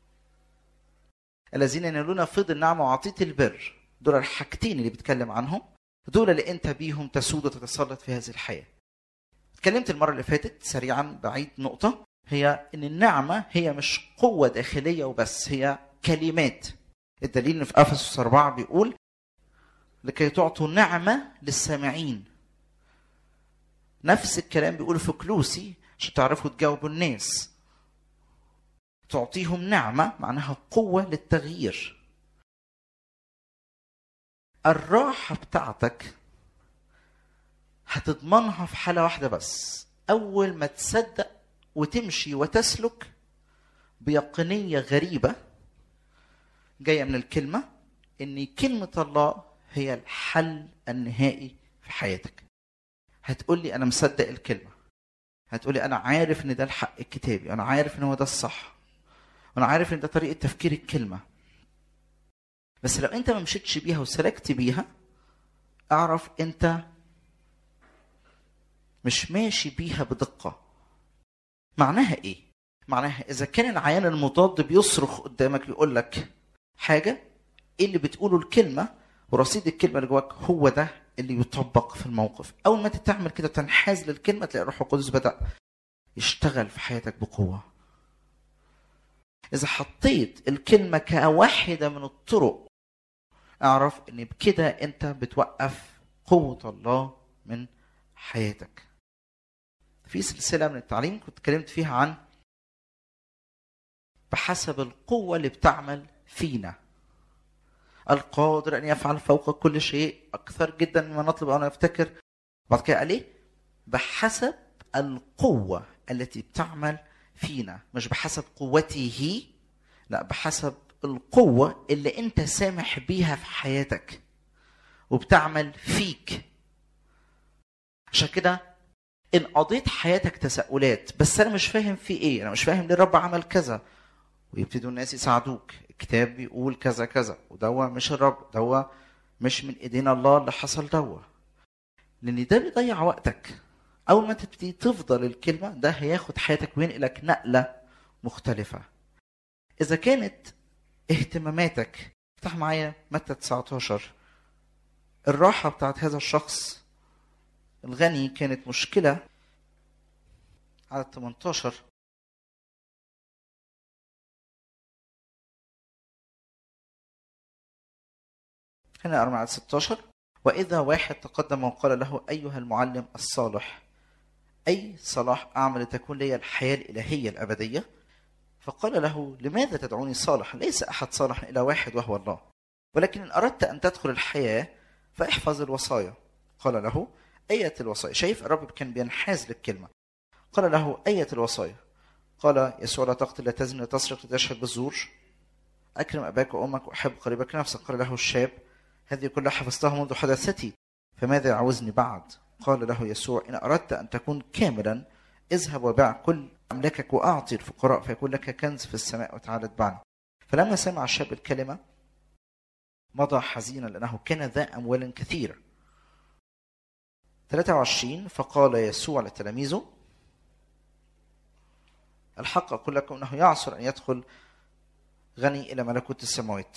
الذين ينالون فيض النعمة وعطية البر دول الحاجتين اللي بيتكلم عنهم دول اللي انت بيهم تسود وتتسلط في هذه الحياة اتكلمت المرة اللي فاتت سريعا بعيد نقطة هي ان النعمة هي مش قوة داخلية وبس هي كلمات الدليل ان في افسس 4 بيقول لكي تعطوا نعمة للسامعين نفس الكلام بيقول في كلوسي عشان تعرفوا تجاوبوا الناس تعطيهم نعمة معناها قوة للتغيير الراحة بتاعتك هتضمنها في حالة واحدة بس أول ما تصدق وتمشي وتسلك بيقينية غريبة جايه من الكلمه ان كلمه الله هي الحل النهائي في حياتك هتقول لي انا مصدق الكلمه هتقول لي انا عارف ان ده الحق الكتابي انا عارف ان هو ده الصح وانا عارف ان ده طريقه تفكير الكلمه بس لو انت ما مشيتش بيها وسلكت بيها اعرف انت مش ماشي بيها بدقه معناها ايه معناها اذا كان العيان المضاد بيصرخ قدامك بيقول لك حاجه ايه اللي بتقوله الكلمه ورصيد الكلمه اللي جواك هو ده اللي يطبق في الموقف اول ما انت تعمل كده تنحاز للكلمه تلاقي الروح القدس بدا يشتغل في حياتك بقوه اذا حطيت الكلمه كواحده من الطرق اعرف ان بكده انت بتوقف قوه الله من حياتك في سلسله من التعليم كنت اتكلمت فيها عن بحسب القوه اللي بتعمل فينا القادر ان يفعل فوق كل شيء اكثر جدا مما نطلب او نفتكر بعد كده قال ايه بحسب القوه التي بتعمل فينا مش بحسب قوته لا بحسب القوه اللي انت سامح بيها في حياتك وبتعمل فيك عشان كده ان قضيت حياتك تساؤلات بس انا مش فاهم في ايه انا مش فاهم ليه الرب عمل كذا ويبتدوا الناس يساعدوك الكتاب بيقول كذا كذا ودوا مش الرب دوا مش من ايدينا الله اللي حصل دوا لان ده بيضيع وقتك اول ما تبتدي تفضل الكلمه ده هياخد حياتك وينقلك نقله مختلفه اذا كانت اهتماماتك افتح معايا متى 19 الراحه بتاعت هذا الشخص الغني كانت مشكله على 18 هنا أربعة 16 وإذا واحد تقدم وقال له أيها المعلم الصالح أي صلاح أعمل لتكون لي الحياة الإلهية الأبدية فقال له لماذا تدعوني صالح ليس أحد صالح إلا واحد وهو الله ولكن إن أردت أن تدخل الحياة فاحفظ الوصايا قال له أية الوصايا شايف الرب كان بينحاز للكلمة قال له أية الوصايا قال يسوع لا تقتل لا تزن لا تسرق لا تشهد بالزور أكرم أباك وأمك وأحب قريبك نفسك قال له الشاب هذه كلها حفظتها منذ حدثتي فماذا يعوزني بعد قال له يسوع إن أردت أن تكون كاملا اذهب وبيع كل أملاكك وأعطي الفقراء فيكون لك كنز في السماء وتعالى اتبعني فلما سمع الشاب الكلمة مضى حزينا لأنه كان ذا أموال كثيرة 23 فقال يسوع لتلاميذه الحق أقول لكم أنه يعصر أن يدخل غني إلى ملكوت السماوات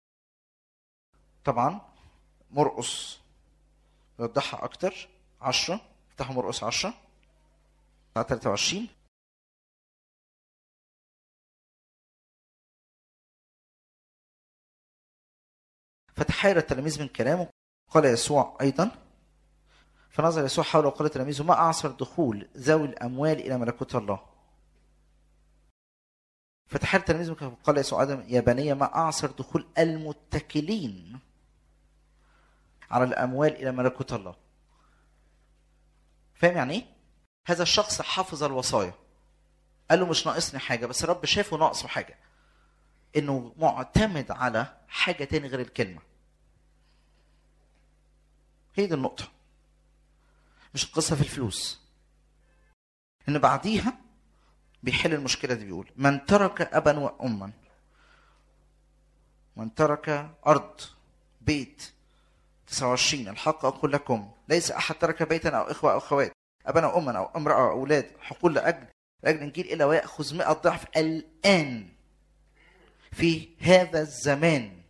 طبعا مرقص يوضحها أكتر 10 افتحوا مرقص 10 على 23 فتحير التلاميذ من كلامه قال يسوع أيضا فنظر يسوع حوله وقال لتلاميذه ما أعصر دخول ذوي الأموال إلى ملكوت الله فتحير التلاميذ من قال يسوع أيضا يا بني ما أعصر دخول المتكلين على الأموال إلى ملكوت الله فاهم يعني إيه؟ هذا الشخص حافظ الوصايا قال له مش ناقصني حاجة بس الرب شافه ناقصه حاجة إنه معتمد على حاجة تاني غير الكلمة هي دي النقطة مش القصة في الفلوس إن بعديها بيحل المشكلة دي بيقول من ترك أبا وأما من ترك أرض بيت 29 الحق أقول لكم ليس أحد ترك بيتا أو إخوة أو أخوات أبا أو أما أو امرأة أو أولاد حقول لأجل لأجل إنجيل إلا ويأخذ 100 ضعف الآن في هذا الزمان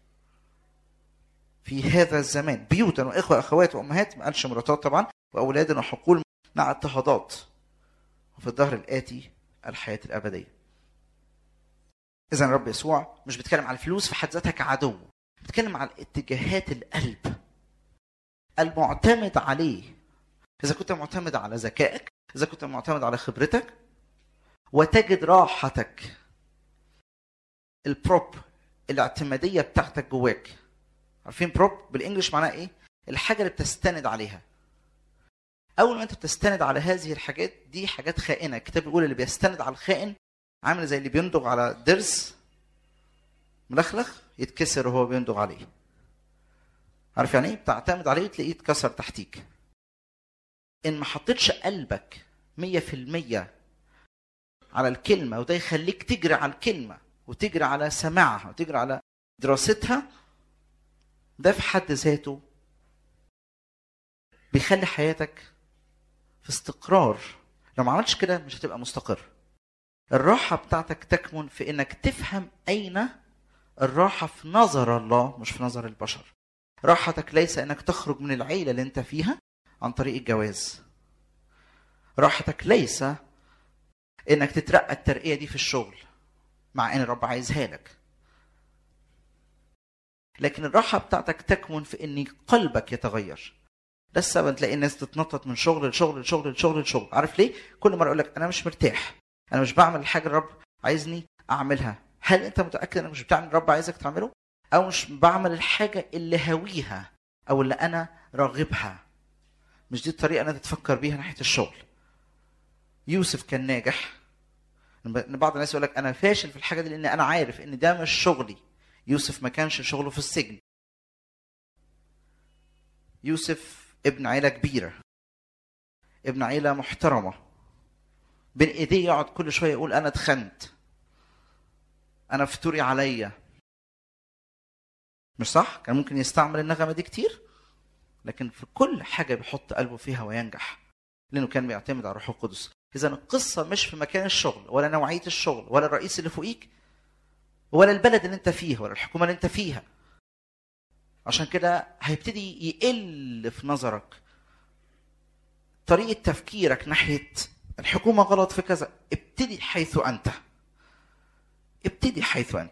في هذا الزمان بيوتا وإخوة أخوات وأمهات ما قالش مراتات طبعا وأولاد وحقول مع اضطهادات وفي الظهر الآتي الحياة الأبدية إذا الرب يسوع مش بيتكلم على الفلوس في حد ذاتها كعدو بيتكلم على اتجاهات القلب المعتمد عليه إذا كنت معتمد على ذكائك إذا كنت معتمد على خبرتك وتجد راحتك البروب الاعتمادية بتاعتك جواك عارفين بروب بالانجلش معناها ايه الحاجة اللي بتستند عليها اول ما انت بتستند على هذه الحاجات دي حاجات خائنه الكتاب بيقول اللي بيستند على الخائن عامل زي اللي بيندغ على درس ملخلخ يتكسر وهو بيندغ عليه عارف يعني ايه بتعتمد عليه تلاقيه يتكسر تحتيك ان ما حطيتش قلبك مية في المية على الكلمة وده يخليك تجري على الكلمة وتجري على سماعها وتجري على دراستها ده في حد ذاته بيخلي حياتك في استقرار لو ما عملتش كده مش هتبقى مستقر الراحة بتاعتك تكمن في انك تفهم اين الراحة في نظر الله مش في نظر البشر راحتك ليس انك تخرج من العيلة اللي انت فيها عن طريق الجواز راحتك ليس انك تترقى الترقية دي في الشغل مع ان الرب عايزها لك لكن الراحة بتاعتك تكمن في ان قلبك يتغير ده السبب تلاقي الناس تتنطط من شغل لشغل لشغل لشغل لشغل عارف ليه كل مره يقول لك انا مش مرتاح انا مش بعمل الحاجه اللي الرب عايزني اعملها هل انت متاكد انك مش بتعمل الرب عايزك تعمله او مش بعمل الحاجه اللي هاويها او اللي انا راغبها مش دي الطريقه اللي انت تفكر بيها ناحيه الشغل يوسف كان ناجح ان بعض الناس يقول لك انا فاشل في الحاجه دي لان انا عارف ان ده مش شغلي يوسف ما كانش شغله في السجن يوسف ابن عيلة كبيرة ابن عيلة محترمة بين ايديه يقعد كل شوية يقول انا اتخنت انا فتوري عليا مش صح كان ممكن يستعمل النغمة دي كتير لكن في كل حاجة بيحط قلبه فيها وينجح لانه كان بيعتمد على الروح القدس اذا القصة مش في مكان الشغل ولا نوعية الشغل ولا الرئيس اللي فوقيك ولا البلد اللي انت فيها ولا الحكومة اللي انت فيها عشان كده هيبتدي يقل في نظرك طريقة تفكيرك ناحية الحكومة غلط في كذا ابتدي حيث أنت ابتدي حيث أنت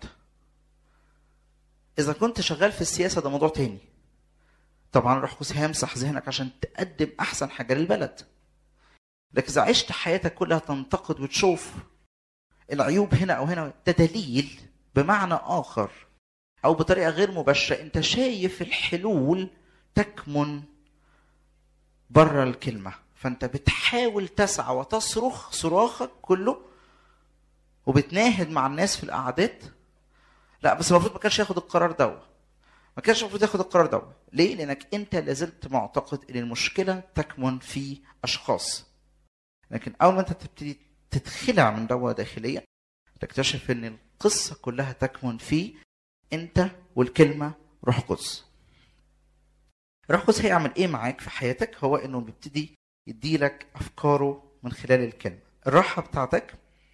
إذا كنت شغال في السياسة ده موضوع تاني طبعا الروح القدس هيمسح ذهنك عشان تقدم أحسن حاجة للبلد لكن إذا عشت حياتك كلها تنتقد وتشوف العيوب هنا أو هنا ده دليل بمعنى آخر او بطريقه غير مباشره انت شايف الحلول تكمن بره الكلمه فانت بتحاول تسعى وتصرخ صراخك كله وبتناهد مع الناس في القعدات لا بس المفروض ما كانش ياخد القرار ده ما كانش المفروض ياخد القرار ده ليه لانك انت لازلت معتقد ان المشكله تكمن في اشخاص لكن اول ما انت تبتدي تتخلع من دوا داخليا تكتشف ان القصه كلها تكمن في انت والكلمه روح قدس روح قدس هيعمل ايه معاك في حياتك هو انه بيبتدي يديلك افكاره من خلال الكلمه الراحه بتاعتك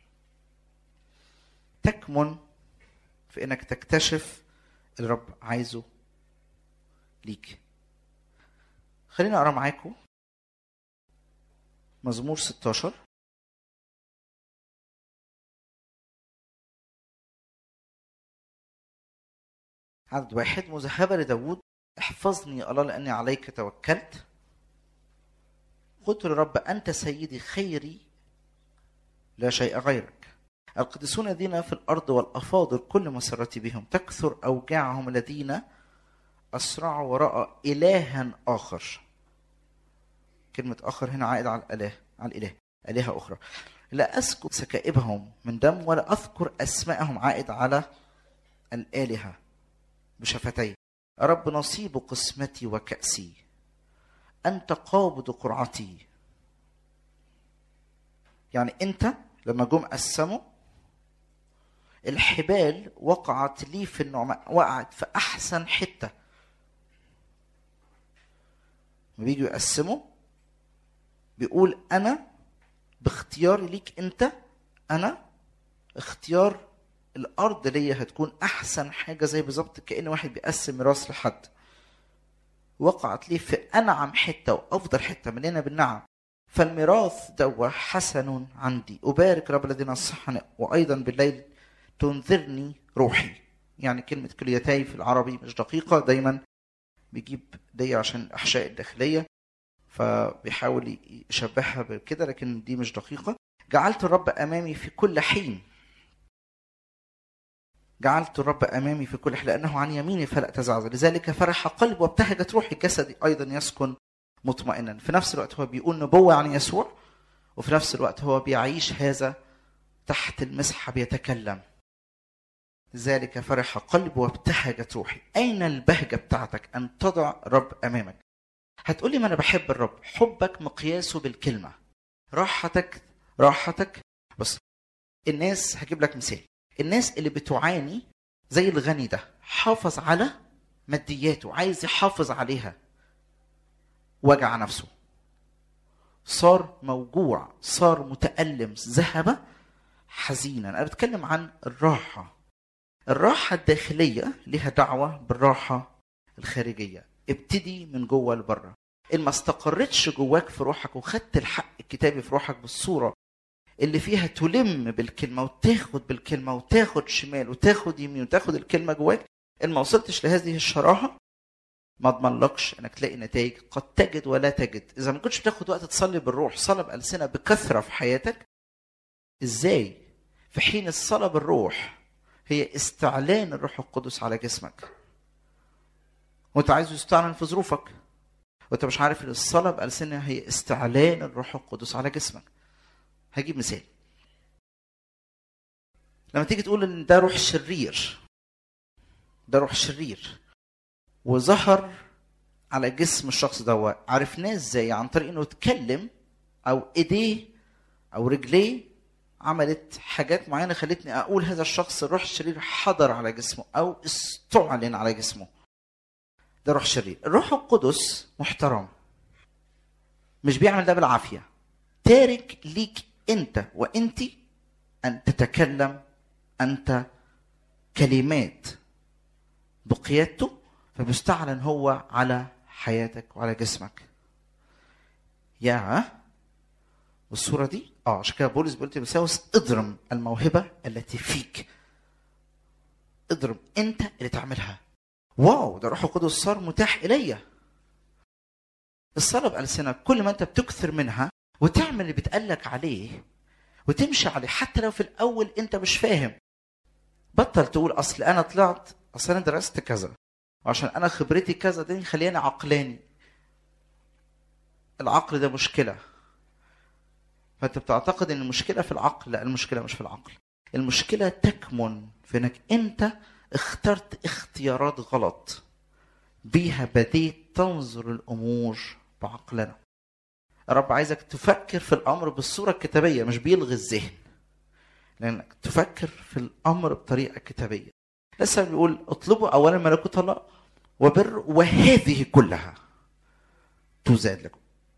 تكمن في انك تكتشف الرب عايزه ليك خليني اقرا معاكم مزمور 16 عدد واحد مذهبة لداود احفظني يا الله لأني عليك توكلت قلت للرب أنت سيدي خيري لا شيء غيرك القديسون الذين في الأرض والأفاضل كل مسرتي بهم تكثر أوجاعهم الذين أسرعوا وراء إلها آخر كلمة آخر هنا عائد على الإله على الإله آلهة أخرى لا أسكت سكائبهم من دم ولا أذكر أسماءهم عائد على الآلهة بشفتي رب نصيب قسمتي وكأسي أنت قابض قرعتي يعني أنت لما جم قسموا الحبال وقعت لي في النعماء وقعت في أحسن حتة لما بيجوا يقسموا بيقول أنا باختياري ليك أنت أنا اختيار الارض ليا هتكون احسن حاجه زي بالظبط كان واحد بيقسم ميراث لحد وقعت لي في انعم حته وافضل حته مليانه بالنعم فالميراث دوا حسن عندي أبارك رب الذي نصحني وأيضا بالليل تنذرني روحي يعني كلمة كليتاي في العربي مش دقيقة دايما بيجيب دي عشان الأحشاء الداخلية فبيحاول يشبهها بكده لكن دي مش دقيقة جعلت الرب أمامي في كل حين جعلت الرب امامي في كل حين لانه عن يميني فلا تزعزع لذلك فرح قلب وابتهجت روحي جسدي ايضا يسكن مطمئنا في نفس الوقت هو بيقول نبوه عن يسوع وفي نفس الوقت هو بيعيش هذا تحت المسحه بيتكلم ذلك فرح قلبي وابتهجت روحي أين البهجة بتاعتك أن تضع رب أمامك هتقولي ما أنا بحب الرب حبك مقياسه بالكلمة راحتك راحتك بص الناس هجيب لك مثال الناس اللي بتعاني زي الغني ده حافظ على مادياته عايز يحافظ عليها وجع نفسه صار موجوع صار متألم ذهب حزينا انا بتكلم عن الراحه الراحه الداخليه لها دعوه بالراحه الخارجيه ابتدي من جوه لبره ان ما استقرتش جواك في روحك وخدت الحق الكتابي في روحك بالصوره اللي فيها تلم بالكلمه وتاخد بالكلمه وتاخد شمال وتاخد يمين وتاخد الكلمه جواك ان ما وصلتش لهذه الشراهه ما اضمنلكش انك تلاقي نتائج قد تجد ولا تجد اذا ما كنتش بتاخد وقت تصلي بالروح صلاه بالسنه بكثره في حياتك ازاي في حين الصلاه بالروح هي استعلان الروح القدس على جسمك وانت عايزه يستعلن في ظروفك وانت مش عارف ان الصلاه بالسنه هي استعلان الروح القدس على جسمك هجيب مثال لما تيجي تقول ان ده روح شرير ده روح شرير وظهر على جسم الشخص ده عرفناه ازاي عن طريق انه اتكلم او ايديه او رجليه عملت حاجات معينه خلتني اقول هذا الشخص الروح الشرير حضر على جسمه او استعلن على جسمه ده روح شرير الروح القدس محترم مش بيعمل ده بالعافيه تارك ليك انت وانت ان تتكلم انت كلمات بقيادته فبيستعلن هو على حياتك وعلى جسمك يا والصورة دي اه عشان كده بولس بيقول تيموثاوس اضرم الموهبة التي فيك اضرم انت اللي تعملها واو ده الروح القدس صار متاح الي الصلاة بألسنة كل ما انت بتكثر منها وتعمل اللي بتقلك عليه وتمشي عليه حتى لو في الاول انت مش فاهم بطل تقول اصل انا طلعت اصل انا درست كذا وعشان انا خبرتي كذا دي خليني عقلاني العقل ده مشكله فانت بتعتقد ان المشكله في العقل لا المشكله مش في العقل المشكله تكمن في انك انت اخترت اختيارات غلط بيها بديت تنظر الامور بعقلنا الرب عايزك تفكر في الامر بالصوره الكتابيه مش بيلغي الذهن لانك تفكر في الامر بطريقه كتابيه لسه بيقول اطلبوا اولا ملكوت الله وبر وهذه كلها تزاد لكم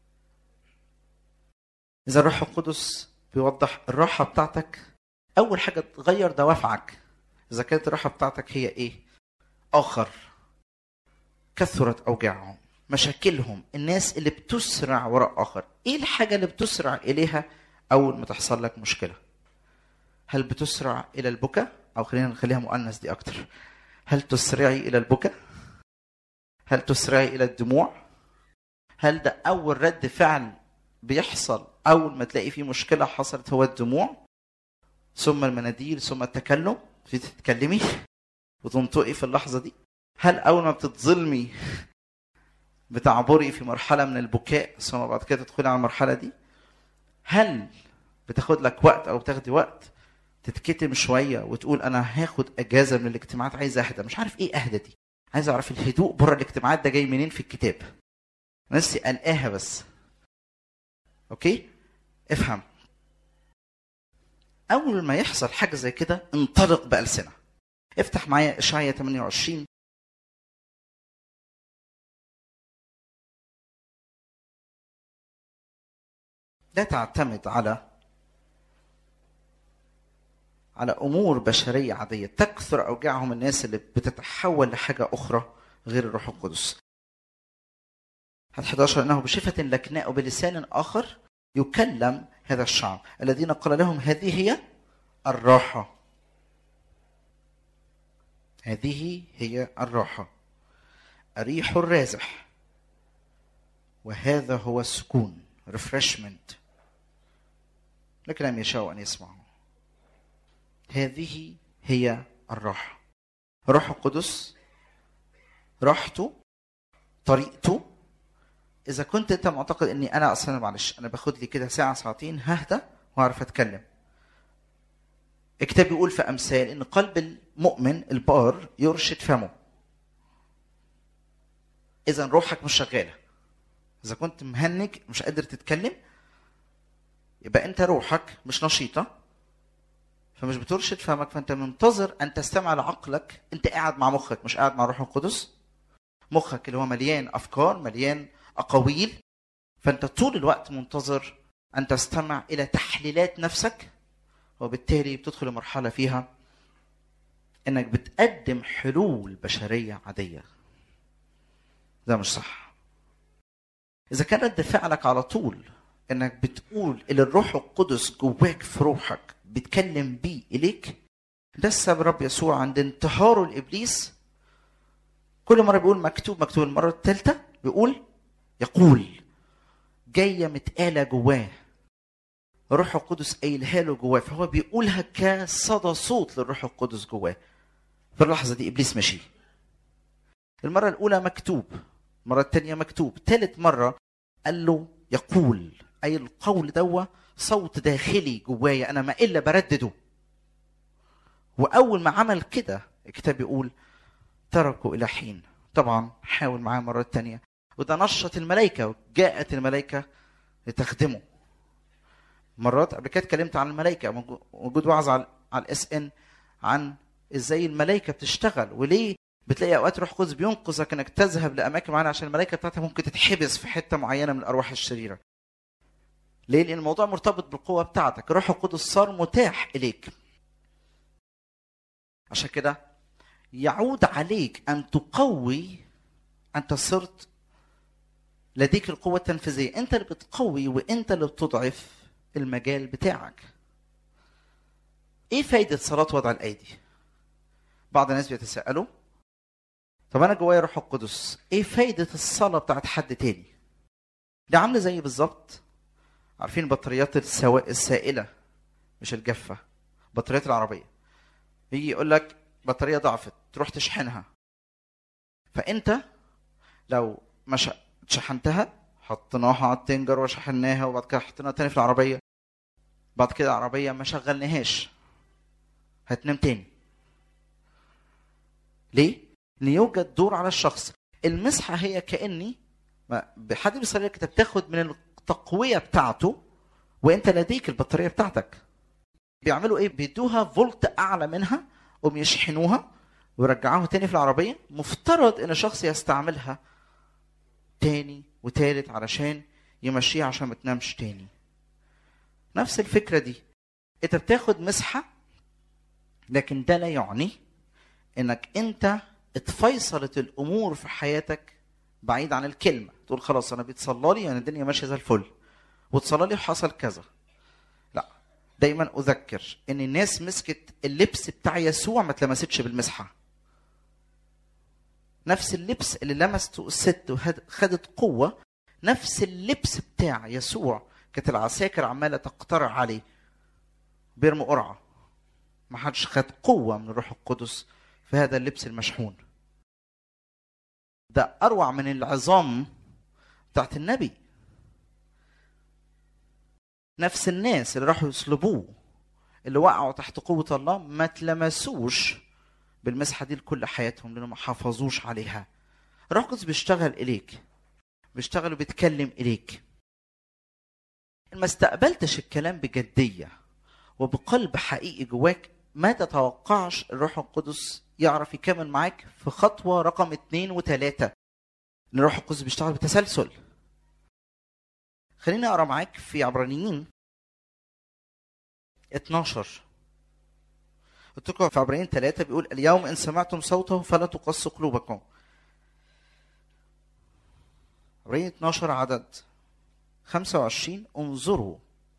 اذا الروح القدس بيوضح الراحه بتاعتك اول حاجه تغير دوافعك اذا كانت الراحه بتاعتك هي ايه اخر كثرت اوجاعهم مشاكلهم الناس اللي بتسرع وراء اخر ايه الحاجه اللي بتسرع اليها اول ما تحصل لك مشكله هل بتسرع الى البكاء او خلينا نخليها مؤنث دي اكتر هل تسرعي الى البكاء هل تسرعي الى الدموع هل ده اول رد فعل بيحصل اول ما تلاقي في مشكله حصلت هو الدموع ثم المناديل ثم التكلم في تتكلمي وتنطقي في اللحظه دي هل اول ما بتتظلمي بتعبري في مرحله من البكاء ثم بعد كده تدخلي على المرحله دي هل بتاخد لك وقت او بتاخدي وقت تتكتم شويه وتقول انا هاخد اجازه من الاجتماعات عايز اهدى مش عارف ايه اهدى دي عايز اعرف الهدوء بره الاجتماعات ده جاي منين في الكتاب نفسي قلقاها بس اوكي افهم اول ما يحصل حاجه زي كده انطلق بالسنه افتح معايا اشعيا 28 لا تعتمد على على امور بشريه عاديه تكثر اوجاعهم الناس اللي بتتحول لحاجه اخرى غير الروح القدس حد 11 انه بشفه لكناء وبلسان اخر يكلم هذا الشعب الذين قال لهم هذه هي الراحه هذه هي الراحه الريح الرازح وهذا هو السكون ريفرشمنت لكن لم يشاءوا ان يسمعوا هذه هي الراحة الروح القدس راحته طريقته إذا كنت أنت معتقد إني أنا أصلا معلش أنا باخد لي كده ساعة ساعتين ههدى وأعرف أتكلم الكتاب بيقول في امثال ان قلب المؤمن البار يرشد فمه اذا روحك مش شغاله اذا كنت مهنج مش قادر تتكلم يبقى انت روحك مش نشيطه فمش بترشد فمك فانت منتظر ان تستمع لعقلك انت قاعد مع مخك مش قاعد مع روح القدس مخك اللي هو مليان افكار مليان اقاويل فانت طول الوقت منتظر ان تستمع الى تحليلات نفسك وبالتالي بتدخل مرحله فيها انك بتقدم حلول بشريه عاديه ده مش صح اذا كان رد فعلك على طول انك بتقول اللي الروح القدس جواك في روحك بيتكلم بيه اليك ده السبب رب يسوع عند انتهاره لابليس كل مره بيقول مكتوب مكتوب المره الثالثه بيقول يقول جايه متقاله جواه الروح القدس قايلها له جواه فهو بيقولها كصدى صوت للروح القدس جواه في اللحظه دي ابليس مشي المره الاولى مكتوب المره الثانيه مكتوب ثالث مره قال له يقول اي القول دوا صوت داخلي جوايا انا ما الا بردده واول ما عمل كده الكتاب يقول تركوا الى حين طبعا حاول معاه مره تانية وده نشط الملائكه وجاءت الملائكه لتخدمه مرات قبل كده اتكلمت عن الملائكه موجود وعظ على على الاس ان عن ازاي الملائكه بتشتغل وليه بتلاقي اوقات روح قدس بينقذك انك تذهب لاماكن معينه عشان الملائكه بتاعتها ممكن تتحبس في حته معينه من الارواح الشريره ليه؟ لأن الموضوع مرتبط بالقوة بتاعتك، الروح القدس صار متاح إليك. عشان كده يعود عليك أن تقوي أنت صرت لديك القوة التنفيذية، أنت اللي بتقوي وأنت اللي بتضعف المجال بتاعك. إيه فايدة صلاة وضع الأيدي؟ بعض الناس بيتساءلوا طب أنا جوايا روح القدس، إيه فايدة الصلاة بتاعت حد تاني؟ ده عاملة زي بالظبط عارفين بطاريات السوا... السائله مش الجافه بطاريات العربيه يجي يقول لك بطاريه ضعفت تروح تشحنها فانت لو مش شحنتها حطيناها على التنجر وشحناها وبعد كده حطيناها تاني في العربيه بعد كده العربيه ما شغلناهاش هتنام تاني ليه؟ ان يوجد دور على الشخص المسحه هي كاني بحد بيصلي لك انت بتاخد من التقويه بتاعته وانت لديك البطاريه بتاعتك بيعملوا ايه بيدوها فولت اعلى منها قوم يشحنوها ويرجعوها تاني في العربيه مفترض ان شخص يستعملها تاني وتالت علشان يمشيها عشان ما تنامش تاني نفس الفكره دي انت بتاخد مسحه لكن ده لا يعني انك انت اتفيصلت الامور في حياتك بعيد عن الكلمه تقول خلاص انا بيتصلى لي يعني الدنيا ماشيه زي الفل واتصلى لي وحصل كذا لا دايما اذكر ان الناس مسكت اللبس بتاع يسوع ما اتلمستش بالمسحه نفس اللبس اللي لمسته الست وخدت قوه نفس اللبس بتاع يسوع كانت العساكر عماله تقترع عليه بيرموا قرعه ما حدش خد قوه من الروح القدس في هذا اللبس المشحون ده اروع من العظام بتاعت النبي نفس الناس اللي راحوا يصلبوه اللي وقعوا تحت قوة الله ما تلمسوش بالمسحة دي لكل حياتهم لأنهم ما حافظوش عليها الروح القدس بيشتغل إليك بيشتغل وبيتكلم إليك ما استقبلتش الكلام بجدية وبقلب حقيقي جواك ما تتوقعش الروح القدس يعرف يكمل معاك في خطوة رقم اثنين وثلاثة ان الروح القدس بيشتغل بتسلسل خليني اقرا معاك في عبرانيين 12 قلت لكم في عبرانيين 3 بيقول اليوم ان سمعتم صوته فلا تقص قلوبكم عبرانيين 12 عدد 25 انظروا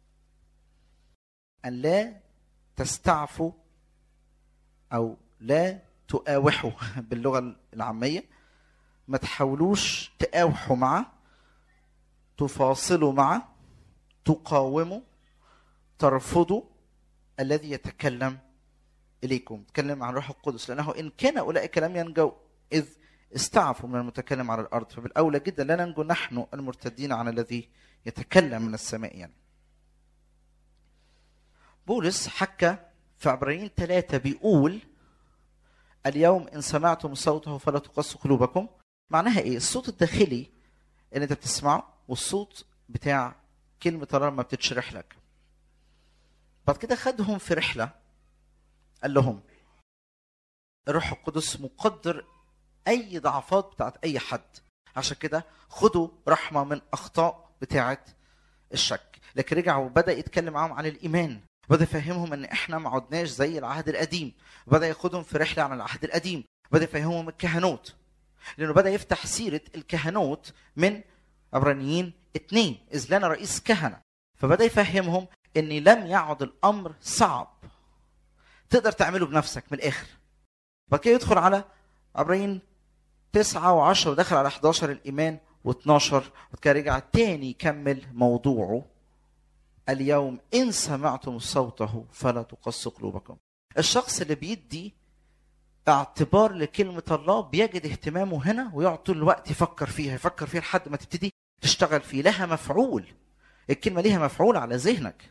ان لا تستعفوا او لا تقاوحوا باللغه العاميه ما تحاولوش تقاوحوا معه تفاصلوا معه تقاوموا ترفضوا الذي يتكلم اليكم تكلم عن روح القدس لانه ان كان اولئك لم ينجوا اذ استعفوا من المتكلم على الارض فبالاولى جدا لا ننجو نحن المرتدين عن الذي يتكلم من السماء يعني بولس حكى في عبرانيين ثلاثة بيقول اليوم إن سمعتم صوته فلا تقسوا قلوبكم معناها إيه؟ الصوت الداخلي اللي أنت بتسمعه والصوت بتاع كلمة الله لما بتتشرح لك بعد كده خدهم في رحلة قال لهم الروح القدس مقدر أي ضعفات بتاعت أي حد عشان كده خدوا رحمة من أخطاء بتاعت الشك لكن رجع وبدأ يتكلم معاهم عن الإيمان بدأ يفهمهم ان احنا ما عدناش زي العهد القديم بدأ ياخدهم في رحلة عن العهد القديم بدأ يفهمهم الكهنوت لأنه بدأ يفتح سيرة الكهنوت من عبرانيين اتنين إذ لنا رئيس كهنة فبدأ يفهمهم ان لم يعد الأمر صعب تقدر تعمله بنفسك من الآخر بعد كده يدخل على عبرانيين تسعة وعشرة ودخل على 11 الإيمان و12 وبعد كده رجع تاني يكمل موضوعه اليوم إن سمعتم صوته فلا تقسوا قلوبكم الشخص اللي بيدي اعتبار لكلمة الله بيجد اهتمامه هنا ويقعد طول الوقت يفكر فيها يفكر فيها لحد ما تبتدي تشتغل فيه لها مفعول الكلمة ليها مفعول على ذهنك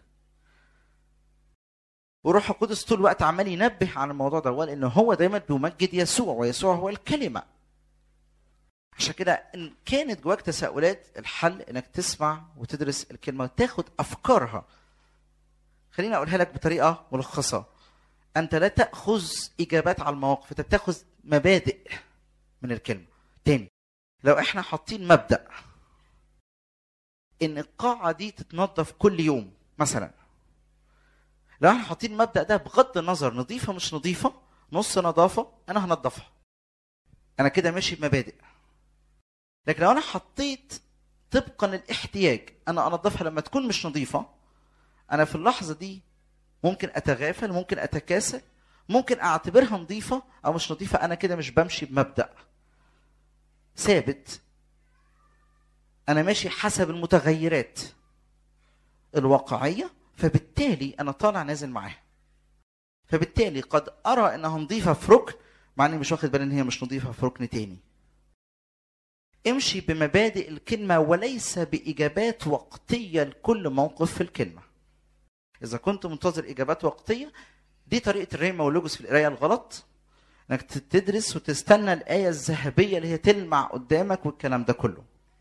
وروح القدس طول الوقت عمال ينبه عن الموضوع ده لان هو دايما بيمجد يسوع ويسوع هو الكلمه عشان كده ان كانت جواك تساؤلات الحل انك تسمع وتدرس الكلمه وتاخد افكارها خليني اقولها لك بطريقه ملخصه انت لا تاخذ اجابات على المواقف انت بتاخذ مبادئ من الكلمه تاني لو احنا حاطين مبدا ان القاعه دي تتنظف كل يوم مثلا لو احنا حاطين المبدا ده بغض النظر نظيفه مش نظيفه نص نظافه انا هنضفها انا كده ماشي بمبادئ لكن لو انا حطيت طبقا للاحتياج انا انضفها لما تكون مش نظيفه انا في اللحظه دي ممكن اتغافل ممكن اتكاسل ممكن اعتبرها نظيفه او مش نظيفه انا كده مش بمشي بمبدا ثابت انا ماشي حسب المتغيرات الواقعيه فبالتالي انا طالع نازل معاها فبالتالي قد ارى انها نظيفه في ركن مع اني مش واخد بالي ان هي مش نظيفه في ركن تاني امشي بمبادئ الكلمه وليس باجابات وقتيه لكل موقف في الكلمه اذا كنت منتظر اجابات وقتيه دي طريقه الريما واللوجوس في القرايه الغلط انك تدرس وتستنى الايه الذهبيه اللي هي تلمع قدامك والكلام ده كله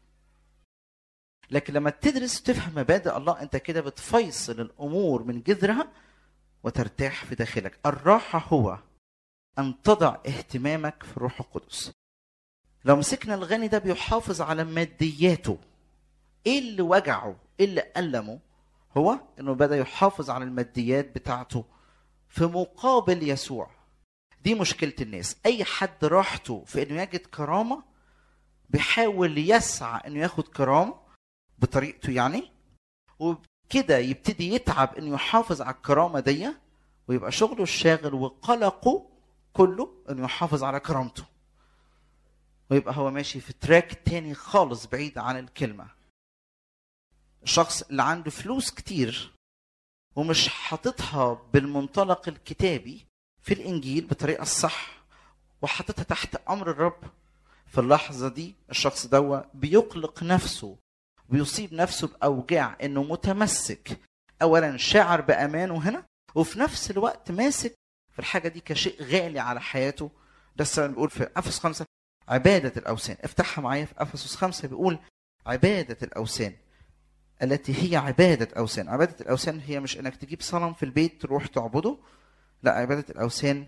لكن لما تدرس وتفهم مبادئ الله انت كده بتفيصل الامور من جذرها وترتاح في داخلك الراحه هو ان تضع اهتمامك في الروح القدس لو مسكنا الغني ده بيحافظ على مادياته ايه اللي وجعه ايه اللي ألمه هو انه بدا يحافظ على الماديات بتاعته في مقابل يسوع دي مشكله الناس اي حد راحته في انه يجد كرامه بيحاول يسعى انه ياخد كرامه بطريقته يعني وكده يبتدي يتعب انه يحافظ على الكرامه دي ويبقى شغله الشاغل وقلقه كله انه يحافظ على كرامته ويبقى هو ماشي في تراك تاني خالص بعيد عن الكلمة الشخص اللي عنده فلوس كتير ومش حاططها بالمنطلق الكتابي في الإنجيل بطريقة الصح وحاططها تحت أمر الرب في اللحظة دي الشخص دوا بيقلق نفسه بيصيب نفسه بأوجاع إنه متمسك أولا شاعر بأمانه هنا وفي نفس الوقت ماسك في الحاجة دي كشيء غالي على حياته ده السبب بيقول في أفس خمسة عبادة الأوثان افتحها معايا في أفسس خمسة بيقول عبادة الأوثان التي هي عبادة أوثان عبادة الأوثان هي مش إنك تجيب صنم في البيت تروح تعبده لا عبادة الأوثان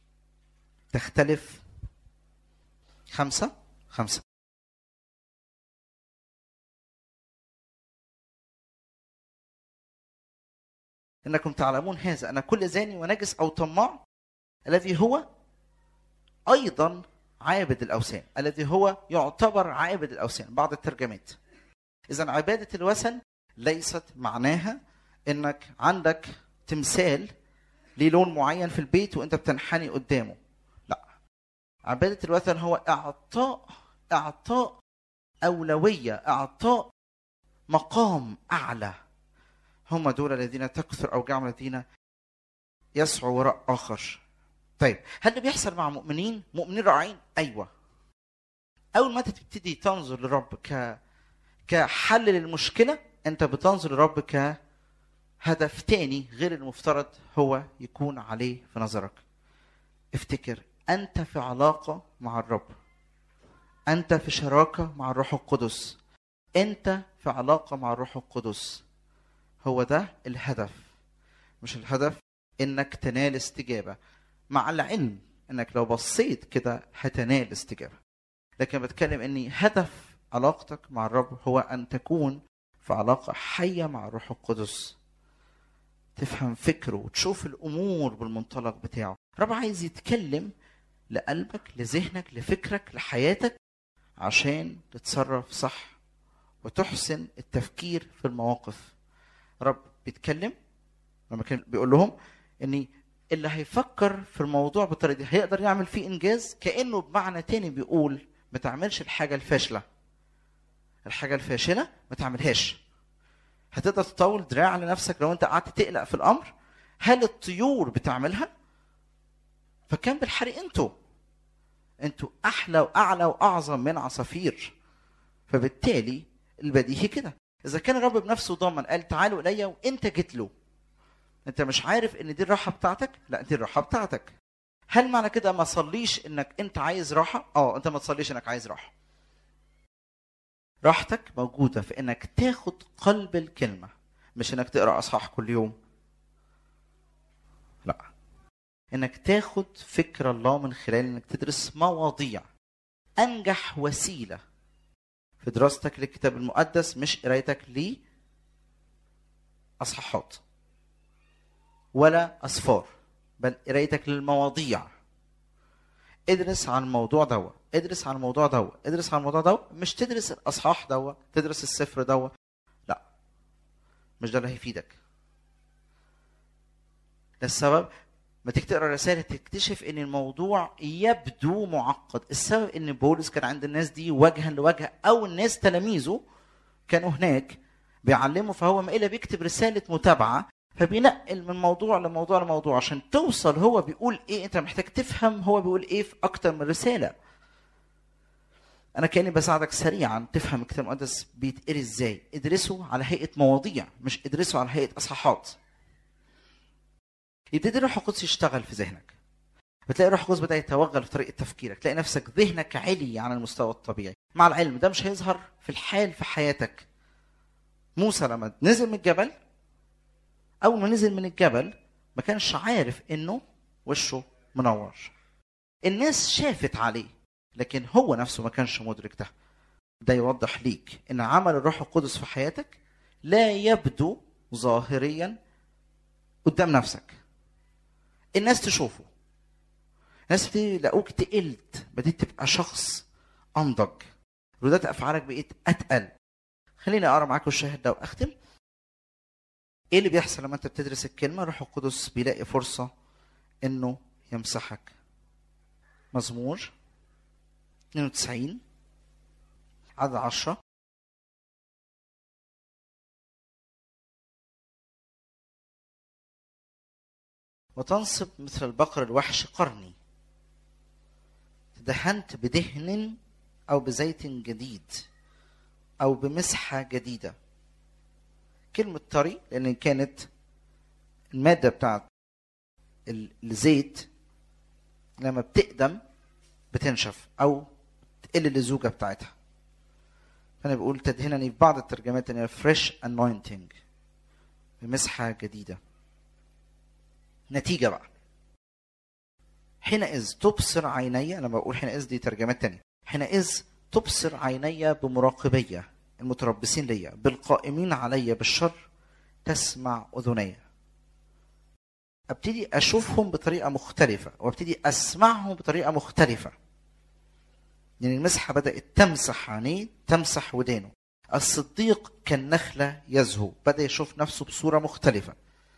تختلف خمسة خمسة إنكم تعلمون هذا أن كل زاني ونجس أو طماع الذي هو أيضا عابد الاوثان الذي هو يعتبر عابد الاوثان بعض الترجمات اذا عباده الوثن ليست معناها انك عندك تمثال ليه لون معين في البيت وانت بتنحني قدامه لا عباده الوثن هو اعطاء اعطاء اولويه اعطاء مقام اعلى هم دول الذين تكثر اوجاعهم الذين يسعوا وراء اخر طيب هل ده بيحصل مع مؤمنين مؤمنين رائعين ايوه اول ما انت تبتدي تنظر للرب ك كحل للمشكله انت بتنظر للرب ك هدف تاني غير المفترض هو يكون عليه في نظرك افتكر انت في علاقه مع الرب انت في شراكه مع الروح القدس انت في علاقه مع الروح القدس هو ده الهدف مش الهدف انك تنال استجابه مع العلم انك لو بصيت كده هتنال استجابه لكن بتكلم اني هدف علاقتك مع الرب هو ان تكون في علاقه حيه مع الروح القدس تفهم فكره وتشوف الامور بالمنطلق بتاعه الرب عايز يتكلم لقلبك لذهنك لفكرك لحياتك عشان تتصرف صح وتحسن التفكير في المواقف رب بيتكلم لما كان بيقول لهم ان اللي هيفكر في الموضوع بالطريقه دي هيقدر يعمل فيه انجاز كانه بمعنى تاني بيقول ما تعملش الحاجه الفاشله الحاجه الفاشله ما تعملهاش هتقدر تطول دراع لنفسك لو انت قعدت تقلق في الامر هل الطيور بتعملها فكان بالحري انتوا انتوا احلى واعلى واعظم من عصافير فبالتالي البديهي كده اذا كان الرب بنفسه ضمن قال تعالوا الي وانت جيت له انت مش عارف ان دي الراحه بتاعتك لا دي الراحه بتاعتك هل معنى كده ما صليش انك انت عايز راحه اه انت ما تصليش انك عايز راحه راحتك موجوده في انك تاخد قلب الكلمه مش انك تقرا اصحاح كل يوم لا انك تاخد فكر الله من خلال انك تدرس مواضيع انجح وسيله في دراستك للكتاب المقدس مش قرايتك ليه اصحاحات ولا اسفار بل قرايتك للمواضيع ادرس عن الموضوع دوا ادرس عن الموضوع دوا ادرس عن الموضوع دوا مش تدرس الاصحاح دوا تدرس السفر دوا لا مش ده اللي هيفيدك ده السبب ما تيجي تقرا رساله تكتشف ان الموضوع يبدو معقد السبب ان بولس كان عند الناس دي وجها لوجه او الناس تلاميذه كانوا هناك بيعلموا فهو ما الا بيكتب رساله متابعه فبينقل من موضوع لموضوع لموضوع عشان توصل هو بيقول ايه انت محتاج تفهم هو بيقول ايه في اكتر من رساله انا كاني بساعدك سريعا تفهم الكتاب المقدس بيتقري ازاي ادرسه على هيئه مواضيع مش ادرسه على هيئه اصحاحات يبتدي الروح القدس يشتغل في ذهنك بتلاقي الروح القدس بدا يتوغل في طريقه تفكيرك تلاقي نفسك ذهنك عالي عن المستوى الطبيعي مع العلم ده مش هيظهر في الحال في حياتك موسى لما نزل من الجبل اول ما نزل من الجبل ما كانش عارف انه وشه منور الناس شافت عليه لكن هو نفسه ما كانش مدرك ده ده يوضح ليك ان عمل الروح القدس في حياتك لا يبدو ظاهريا قدام نفسك الناس تشوفه الناس تلاقوك تقلت بديت تبقى شخص انضج ردات افعالك بقيت اتقل خليني اقرا معاكم الشاهد ده واختم ايه اللي بيحصل لما انت بتدرس الكلمه الروح القدس بيلاقي فرصه انه يمسحك مزمور 92 عدد 10 وتنصب مثل البقر الوحش قرني تدهنت بدهن او بزيت جديد او بمسحه جديده كلمه طري لان كانت الماده بتاعت الزيت لما بتقدم بتنشف او تقل اللزوجه بتاعتها فانا بقول تدهنني في بعض الترجمات ان فريش انوينتنج بمسحه جديده نتيجه بقى حينئذ تبصر عيني انا بقول حينئذ دي ترجمات تانية حينئذ تبصر عيني بمراقبية المتربصين ليا بالقائمين علي بالشر تسمع أذني ابتدي اشوفهم بطريقه مختلفه وابتدي اسمعهم بطريقه مختلفه يعني المسحه بدات تمسح عينيه تمسح ودانه الصديق كالنخله يزهو بدا يشوف نفسه بصوره مختلفه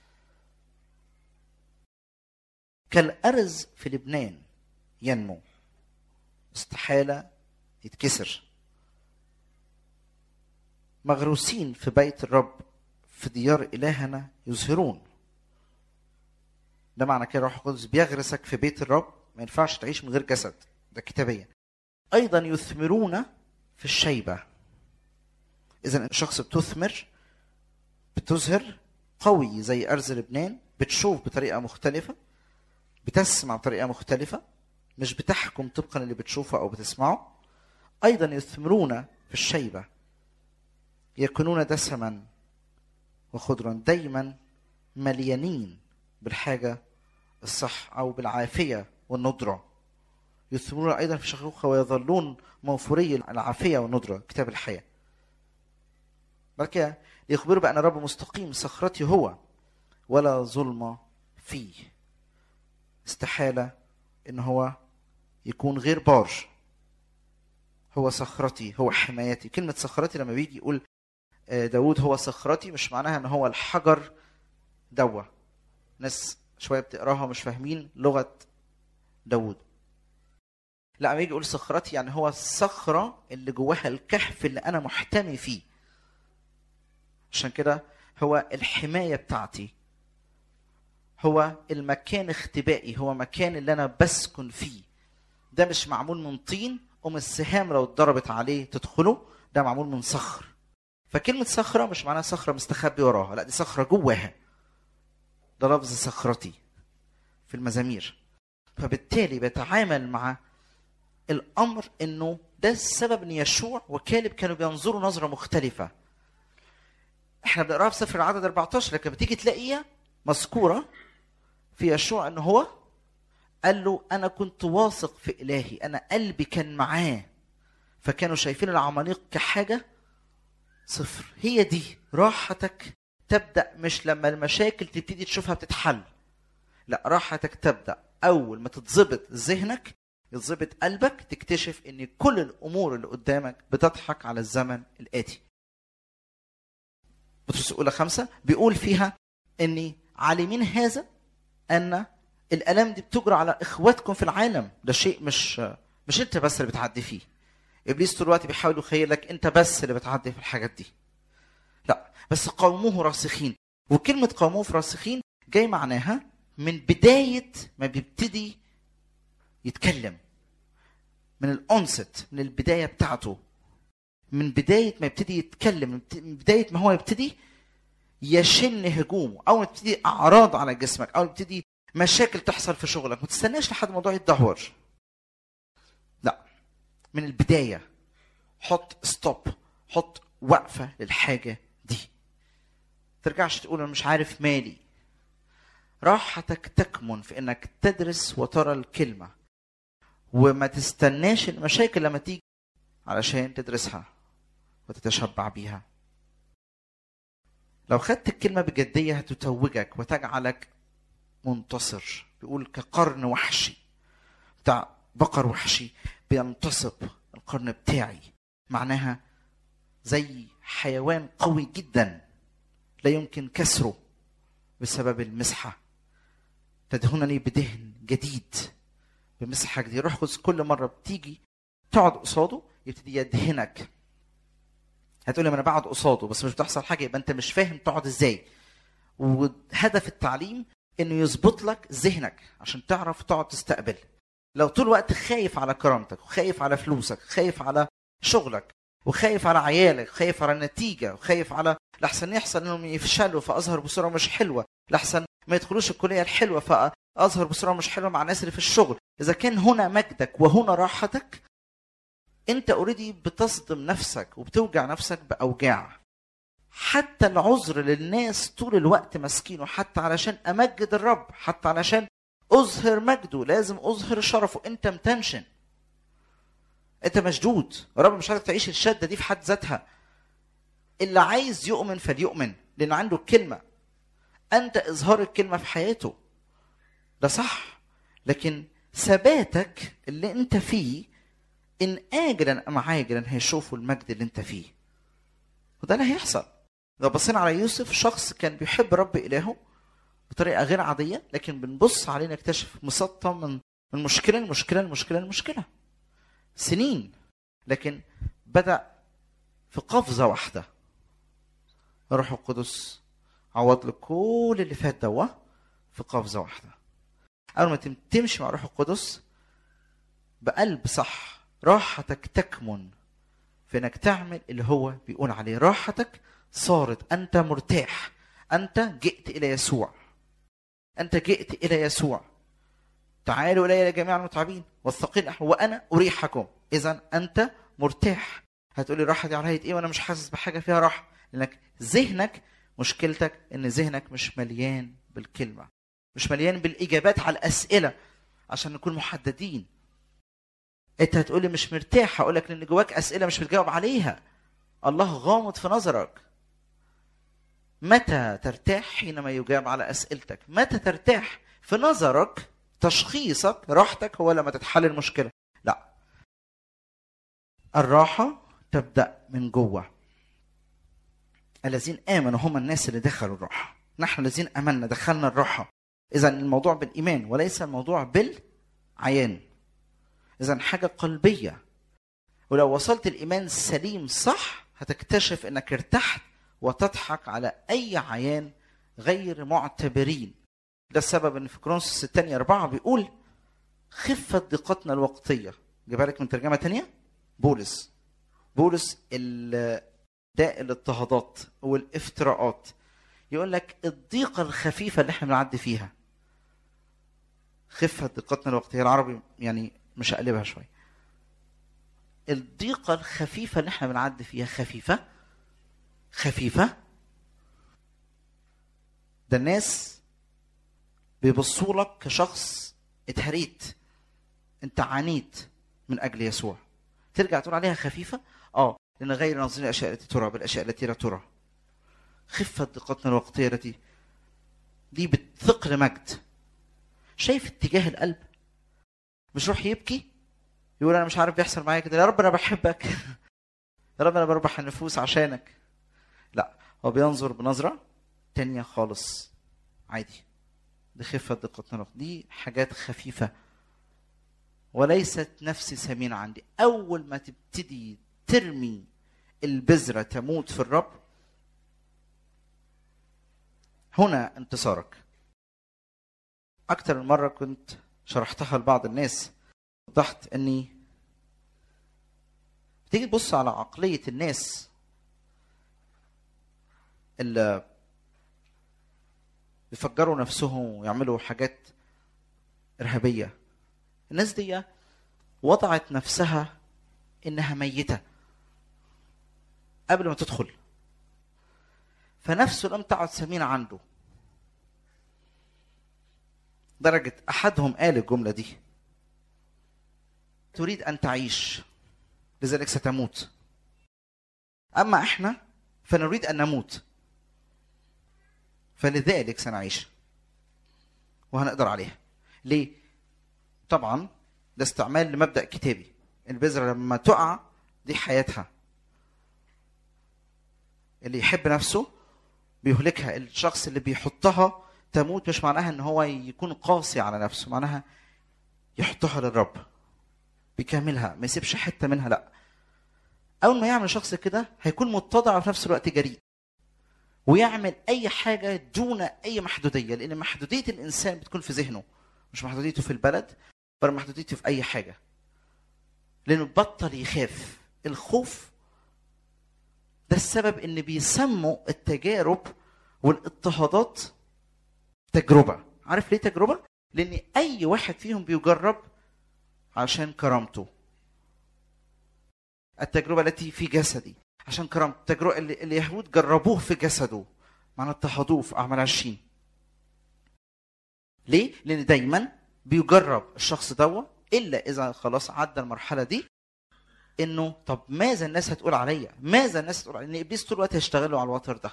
كالارز في لبنان ينمو استحاله يتكسر مغروسين في بيت الرب في ديار الهنا يظهرون ده معنى كده الروح القدس بيغرسك في بيت الرب ما ينفعش تعيش من غير جسد ده كتابيا ايضا يثمرون في الشيبه اذا الشخص بتثمر بتزهر قوي زي ارز لبنان بتشوف بطريقه مختلفه بتسمع بطريقه مختلفه مش بتحكم طبقا اللي بتشوفه او بتسمعه ايضا يثمرون في الشيبه يكونون دسما وخضرا دايما مليانين بالحاجه الصح او بالعافيه والندره يثمرون ايضا في شيخوخه ويظلون موفوري العافيه والندره كتاب الحياه بعد كده ليخبروا بان الرب مستقيم صخرتي هو ولا ظلم فيه استحاله ان هو يكون غير بار هو صخرتي هو حمايتي كلمة صخرتي لما بيجي يقول آه، داود هو صخرتي مش معناها ان هو الحجر دوا ناس شوية بتقراها مش فاهمين لغة داود لا لما يجي يقول صخرتي يعني هو الصخرة اللي جواها الكهف اللي أنا محتمي فيه عشان كده هو الحماية بتاعتي هو المكان اختبائي هو مكان اللي أنا بسكن فيه ده مش معمول من طين قوم السهام لو اتضربت عليه تدخله ده معمول من صخر فكلمة صخرة مش معناها صخرة مستخبي وراها لا دي صخرة جواها ده لفظ صخرتي في المزامير فبالتالي بتعامل مع الامر انه ده السبب ان يشوع وكالب كانوا بينظروا نظره مختلفه احنا بنقراها في سفر العدد 14 لكن بتيجي تلاقيها مذكوره في يشوع ان هو قال له انا كنت واثق في الهي انا قلبي كان معاه فكانوا شايفين العماليق كحاجه صفر هي دي راحتك تبدا مش لما المشاكل تبتدي تشوفها بتتحل لا راحتك تبدا اول ما تتظبط ذهنك يتظبط قلبك تكتشف ان كل الامور اللي قدامك بتضحك على الزمن الاتي بطرس الاولى خمسة بيقول فيها اني عالمين هذا ان الالام دي بتجرى على اخواتكم في العالم ده شيء مش مش انت بس اللي بتعدي فيه ابليس طول الوقت بيحاول يخيلك انت بس اللي بتعدي في الحاجات دي لا بس قوموه راسخين وكلمه قوموه في راسخين جاي معناها من بدايه ما بيبتدي يتكلم من الانست من البدايه بتاعته من بدايه ما يبتدي يتكلم من بدايه ما هو يبتدي يشن هجومه او يبتدي اعراض على جسمك او يبتدي مشاكل تحصل في شغلك ما تستناش لحد الموضوع يتدهور لا من البدايه حط ستوب حط وقفه للحاجه دي ترجعش تقول انا مش عارف مالي راحتك تكمن في انك تدرس وترى الكلمه وما تستناش المشاكل لما تيجي علشان تدرسها وتتشبع بيها لو خدت الكلمة بجدية هتتوجك وتجعلك منتصر بيقول كقرن وحشي بتاع بقر وحشي بينتصب القرن بتاعي معناها زي حيوان قوي جدا لا يمكن كسره بسبب المسحة تدهنني بدهن جديد بمسحة جديدة روح قدس كل مرة بتيجي تقعد قصاده يبتدي يدهنك هتقول لي ما انا بقعد قصاده بس مش بتحصل حاجه يبقى انت مش فاهم تقعد ازاي وهدف التعليم انه يظبط لك ذهنك عشان تعرف تقعد تستقبل لو طول الوقت خايف على كرامتك وخايف على فلوسك خايف على شغلك وخايف على عيالك خايف على النتيجه وخايف على لحسن يحصل انهم يفشلوا فاظهر بصوره مش حلوه لحسن ما يدخلوش الكليه الحلوه فاظهر بصوره مش حلوه مع الناس اللي في الشغل اذا كان هنا مجدك وهنا راحتك انت اوريدي بتصدم نفسك وبتوجع نفسك باوجاع حتى العذر للناس طول الوقت ماسكينه حتى علشان امجد الرب حتى علشان اظهر مجده لازم اظهر شرفه انت متنشن انت مشدود الرب مش عايزك تعيش الشده دي في حد ذاتها اللي عايز يؤمن فليؤمن لان عنده الكلمه انت اظهار الكلمه في حياته ده صح لكن ثباتك اللي انت فيه ان اجلا ام عاجلا هيشوفوا المجد اللي انت فيه وده اللي هيحصل لو بصينا على يوسف شخص كان بيحب رب الهه بطريقه غير عاديه لكن بنبص عليه نكتشف مسطم من من مشكله لمشكله لمشكله لمشكله سنين لكن بدا في قفزه واحده الروح القدس عوض له كل اللي فات دوا في قفزه واحده اول ما تمشي مع الروح القدس بقلب صح راحتك تكمن في انك تعمل اللي هو بيقول عليه راحتك صارت انت مرتاح انت جئت الى يسوع انت جئت الى يسوع تعالوا الي يا جميع المتعبين والثقيل وانا اريحكم اذا انت مرتاح هتقولي راحه دي على ايه وانا مش حاسس بحاجه فيها راحه لانك ذهنك مشكلتك ان ذهنك مش مليان بالكلمه مش مليان بالاجابات على الاسئله عشان نكون محددين انت هتقولي مش مرتاح هقول لك لان جواك اسئله مش بتجاوب عليها الله غامض في نظرك متى ترتاح حينما يجاب على اسئلتك متى ترتاح في نظرك تشخيصك راحتك هو لما تتحل المشكله لا الراحه تبدا من جوه الذين امنوا هم الناس اللي دخلوا الراحه نحن الذين امنا دخلنا الراحه اذا الموضوع بالايمان وليس الموضوع بالعيان اذا حاجه قلبيه ولو وصلت الايمان السليم صح هتكتشف انك ارتحت وتضحك على اي عيان غير معتبرين ده السبب ان في كرونسوس الثانية أربعة بيقول خفة ضيقتنا الوقتية جيبها لك من ترجمة تانية بولس بولس داء الاضطهادات والافتراءات يقول لك الضيقة الخفيفة اللي احنا بنعدي فيها خفة ضيقتنا الوقتية العربي يعني مش هقلبها شوية الضيقة الخفيفة اللي احنا بنعدي فيها خفيفة خفيفة ده الناس بيبصوا لك كشخص اتهريت انت عانيت من اجل يسوع ترجع تقول عليها خفيفة اه لان غير ناظرين الاشياء التي ترى بالاشياء التي لا ترى خفة دقتنا الوقتية التي دي بتثقل مجد شايف اتجاه القلب مش روح يبكي يقول انا مش عارف بيحصل معايا كده يا رب انا بحبك يا رب انا بربح النفوس عشانك لا هو بينظر بنظرة تانية خالص عادي دي خفة دقتنا دي حاجات خفيفة وليست نفسي سمين عندي أول ما تبتدي ترمي البذرة تموت في الرب هنا انتصارك أكتر من مرة كنت شرحتها لبعض الناس وضحت أني تيجي تبص على عقلية الناس اللي بيفجروا نفسهم ويعملوا حاجات إرهابية الناس دي وضعت نفسها إنها ميتة قبل ما تدخل فنفسه لم تعد سمينة عنده درجة أحدهم قال الجملة دي تريد أن تعيش لذلك ستموت أما إحنا فنريد أن نموت فلذلك سنعيش وهنقدر عليها ليه؟ طبعا ده استعمال لمبدأ كتابي البذرة لما تقع دي حياتها اللي يحب نفسه بيهلكها الشخص اللي بيحطها تموت مش معناها ان هو يكون قاسي على نفسه معناها يحطها للرب بيكملها ما يسيبش حته منها لا اول ما يعمل شخص كده هيكون متضع وفي نفس الوقت جريء ويعمل اي حاجه دون اي محدوديه لان محدوديه الانسان بتكون في ذهنه مش محدوديته في البلد ولا محدوديته في اي حاجه لانه بطل يخاف الخوف ده السبب ان بيسموا التجارب والاضطهادات تجربه عارف ليه تجربه لان اي واحد فيهم بيجرب عشان كرامته التجربه التي في جسدي عشان كرامته التجربه اللي اليهود جربوه في جسده معنى اضطهدوه في اعمال 20 ليه لان دايما بيجرب الشخص دوا الا اذا خلاص عدى المرحله دي انه طب ماذا الناس هتقول عليا؟ ماذا الناس هتقول عليا؟ ان ابليس طول الوقت هيشتغلوا على الوتر ده.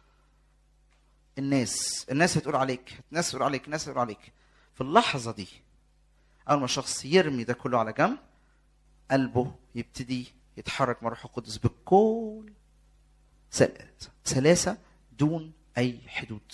الناس الناس هتقول عليك، الناس هتقول عليك، الناس هتقول عليك. في اللحظه دي اول ما الشخص يرمي ده كله على جنب قلبه يبتدي يتحرك مع الروح القدس بكل سلاسه دون اي حدود.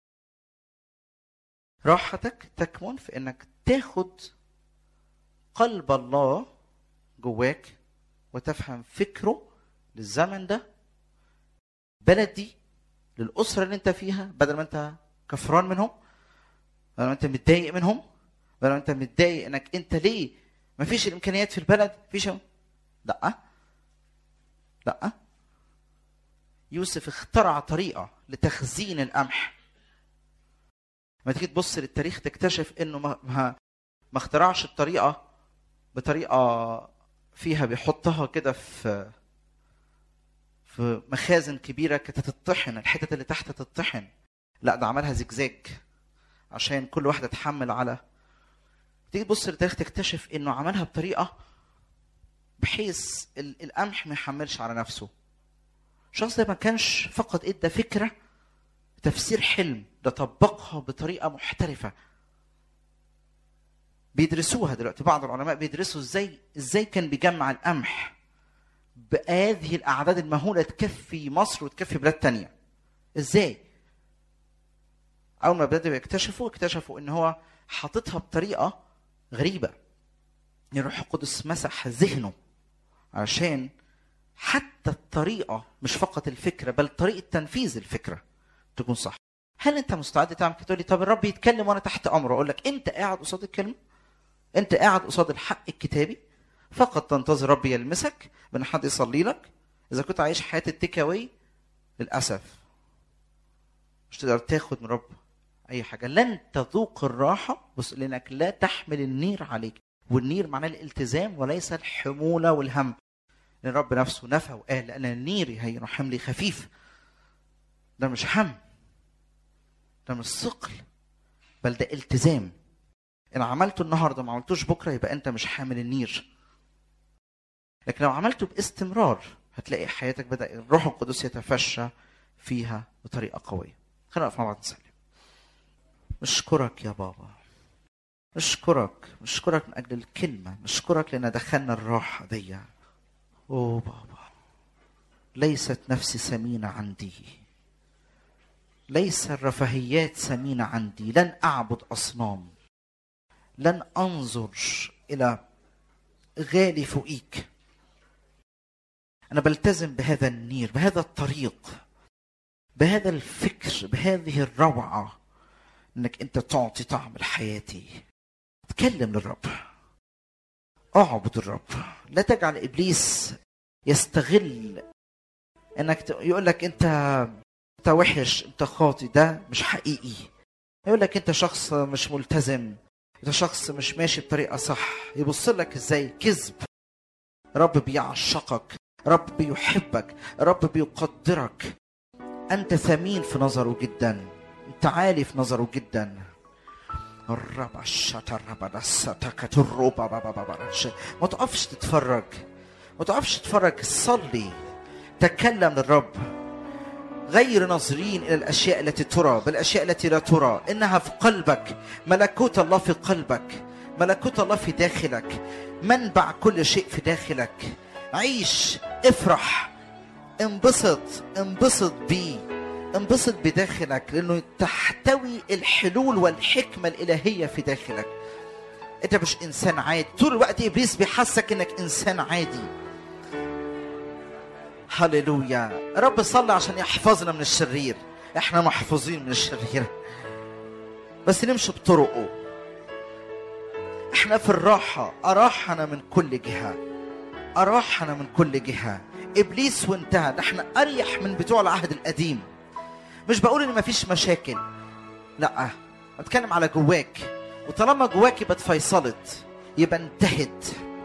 راحتك تكمن في انك تاخد قلب الله جواك وتفهم فكره للزمن ده بلد دي للأسرة اللي أنت فيها بدل ما أنت كفران منهم بدل ما أنت متضايق منهم بدل ما أنت متضايق إنك أنت ليه ما فيش الإمكانيات في البلد فيش لا لا يوسف اخترع طريقه لتخزين القمح ما تيجي تبص للتاريخ تكتشف انه ما ما, ما اخترعش الطريقه بطريقه فيها بيحطها كده في في مخازن كبيره كانت تطحن الحتت اللي تحت تطحن لا ده عملها زجزاج عشان كل واحده تحمل على تيجي تبص للتاريخ تكتشف انه عملها بطريقه بحيث ال- القمح ما يحملش على نفسه الشخص ده ما كانش فقط ادى فكره تفسير حلم ده طبقها بطريقه محترفه بيدرسوها دلوقتي بعض العلماء بيدرسوا ازاي ازاي كان بيجمع القمح بهذه الاعداد المهوله تكفي مصر وتكفي بلاد تانية ازاي اول ما بدأوا يكتشفوا اكتشفوا ان هو حاططها بطريقه غريبه الروح القدس مسح ذهنه عشان حتى الطريقه مش فقط الفكره بل طريقه تنفيذ الفكره تكون صح هل انت مستعد تعمل كده تقول لي طب الرب يتكلم وانا تحت امره اقول لك انت قاعد قصاد الكلمه انت قاعد قصاد الحق الكتابي فقط تنتظر رب يلمسك بان حد يصلي لك اذا كنت عايش حياه التيك اواي للاسف مش تقدر تاخد من رب اي حاجه لن تذوق الراحه بص لانك لا تحمل النير عليك والنير معناه الالتزام وليس الحموله والهم لان الرب نفسه نفى وقال لان النير هين حملي خفيف ده مش هم ده مش ثقل بل ده التزام ان عملته النهارده ما عملتوش بكره يبقى انت مش حامل النير لكن لو عملته باستمرار هتلاقي حياتك بدا الروح القدس يتفشى فيها بطريقه قويه خلينا نقف مع بعض نسلم نشكرك يا بابا نشكرك نشكرك من اجل الكلمه نشكرك لان دخلنا الراحه دي اوه بابا ليست نفسي ثمينه عندي ليس الرفاهيات ثمينه عندي لن اعبد اصنام لن انظر الى غالي فوقيك انا بلتزم بهذا النير بهذا الطريق بهذا الفكر بهذه الروعه انك انت تعطي طعم لحياتي اتكلم للرب اعبد الرب لا تجعل ابليس يستغل انك يقول لك انت انت وحش انت خاطي ده مش حقيقي يقول لك انت شخص مش ملتزم انت شخص مش ماشي بطريقه صح يبص لك ازاي كذب رب بيعشقك رب بيحبك رب بيقدرك انت ثمين في نظره جدا انت عالي في نظره جدا الرب الشتر رب الستكت الروبا بابا بابا ما تقفش تتفرج ما تقفش تتفرج صلي تكلم للرب غير ناظرين الى الاشياء التي ترى بالاشياء التي لا ترى انها في قلبك ملكوت الله في قلبك ملكوت الله في داخلك منبع كل شيء في داخلك عيش افرح انبسط انبسط بيه انبسط بداخلك لانه تحتوي الحلول والحكمه الالهيه في داخلك انت مش انسان عادي طول الوقت ابليس بيحسك انك انسان عادي هللويا رب صلى عشان يحفظنا من الشرير احنا محفوظين من الشرير بس نمشي بطرقه احنا في الراحة أراحنا من كل جهة أراحنا من كل جهة إبليس وانتهى نحن أريح من بتوع العهد القديم مش بقول إن مفيش مشاكل لا بتكلم على جواك وطالما جواك يبقى اتفيصلت يبقى انتهت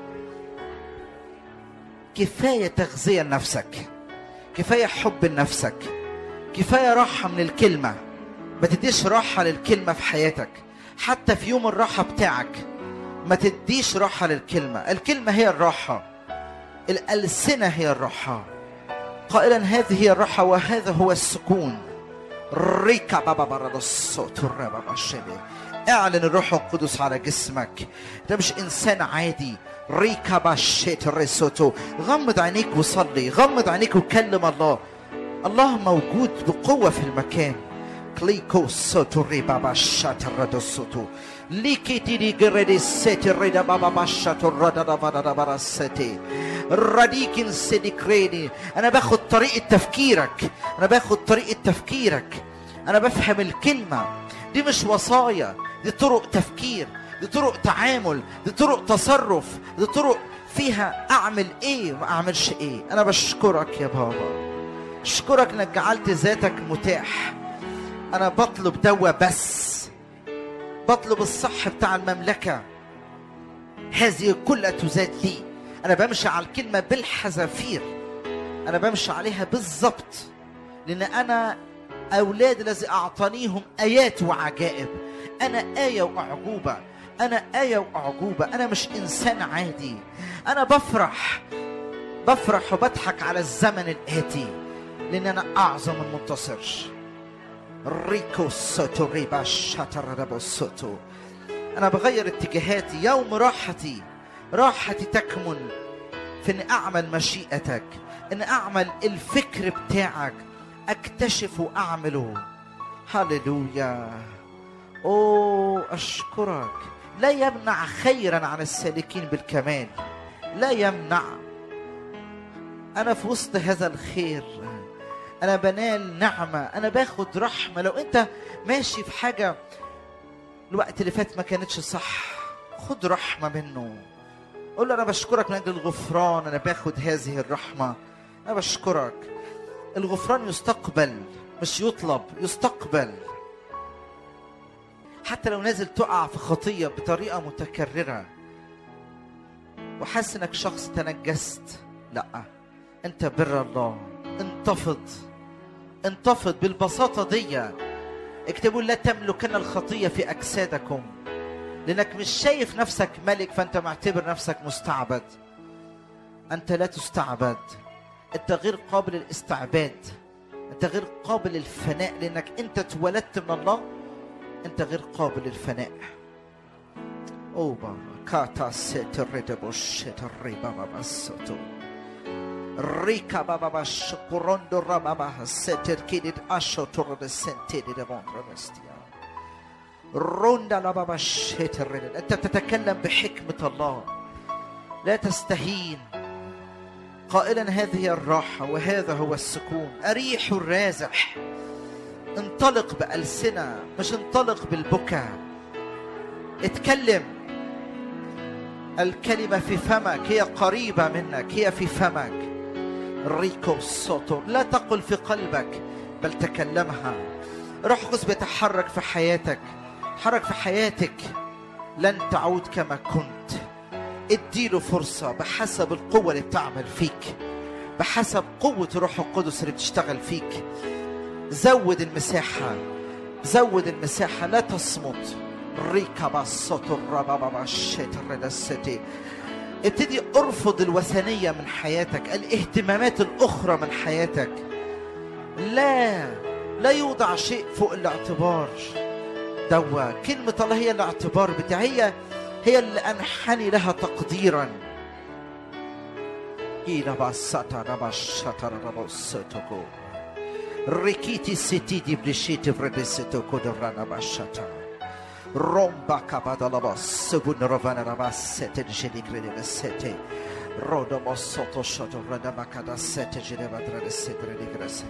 كفاية تغذية لنفسك كفاية حب لنفسك كفاية راحة من الكلمة ما تديش راحة للكلمة في حياتك حتى في يوم الراحة بتاعك ما تديش راحة للكلمة الكلمة هي الراحة الألسنة هي الراحة قائلا هذه هي الراحة وهذا هو السكون ريكا بابا برد الصوت الربا الشبه اعلن الروح القدس على جسمك ده مش انسان عادي ريكا باشيت الريسوتو غمض عينيك وصلي غمض عينيك وكلم الله الله موجود بقوة في المكان كليكو سوتو ريبا باشات الرد الصوتو ليكي تيدي جريدي سيتي ريدا بابا باشات الرد بابا بابا سيتي راديكن سيدي كريدي انا باخد طريقة تفكيرك انا باخد طريقة تفكيرك انا بفهم الكلمة دي مش وصايا دي طرق تفكير دي طرق تعامل دي طرق تصرف دي طرق فيها اعمل ايه وما اعملش ايه انا بشكرك يا بابا اشكرك انك جعلت ذاتك متاح انا بطلب دوا بس بطلب الصح بتاع المملكه هذه كلها تزاد لي انا بمشي على الكلمه بالحذافير انا بمشي عليها بالظبط لان انا اولاد الذي اعطانيهم ايات وعجائب انا ايه واعجوبه انا ايه واعجوبه انا مش انسان عادي انا بفرح بفرح وبضحك على الزمن الاتي لان انا اعظم المنتصر ريكو سوتو ريبا شاتر سوتو انا بغير اتجاهاتي يوم راحتي راحتي تكمن في ان اعمل مشيئتك ان اعمل الفكر بتاعك اكتشف واعمله هللويا اوه اشكرك لا يمنع خيرا عن السالكين بالكمال لا يمنع انا في وسط هذا الخير انا بنال نعمه انا باخد رحمه لو انت ماشي في حاجه الوقت اللي فات ما كانتش صح خد رحمه منه قول له انا بشكرك من اجل الغفران انا باخد هذه الرحمه انا بشكرك الغفران يستقبل مش يطلب يستقبل حتى لو نازل تقع في خطيه بطريقه متكرره وحاسس انك شخص تنجست لا انت بر الله انتفض انتفض بالبساطه دي اكتبوا لا تملكن الخطيه في اجسادكم لانك مش شايف نفسك ملك فانت معتبر نفسك مستعبد انت لا تستعبد انت غير قابل للاستعباد انت غير قابل للفناء لانك انت اتولدت من الله انت غير قابل للفناء اوبا كاتا ستريدبو شتري بابا بسوتو ريكا بابا باش كوروندو رابابا ستر كيدت اشو تورد سنتيدي دمونتر مستيا روندا لابابا شتر انت تتكلم بحكمة الله لا تستهين قائلا هذه الراحة وهذا هو السكون أريح الرازح انطلق بألسنة مش انطلق بالبكاء اتكلم الكلمة في فمك هي قريبة منك هي في فمك ريكو صوتو لا تقل في قلبك بل تكلمها روح قدس بيتحرك في حياتك حرك في حياتك لن تعود كما كنت اديله فرصة بحسب القوة اللي بتعمل فيك بحسب قوة روح القدس اللي بتشتغل فيك زود المساحة زود المساحة لا تصمت ريكا بصوت الربابا الستي ابتدي ارفض الوثنية من حياتك الاهتمامات الأخرى من حياتك لا لا يوضع شيء فوق الاعتبار دوا كلمة الله هي الاعتبار بتاعي هي هي اللي أنحني لها تقديرا إلى بسطة ربشطة ربصتكو ريكيتي سيتي دي بلشيتي فربستكو درانا بشطة رومبا كابادا لبس سبون رفانا ربس ستة جيني كريدي بسيتي رودا بسطة شطة ردا مكادا ستة جيني بدرا ستة جيني كريدي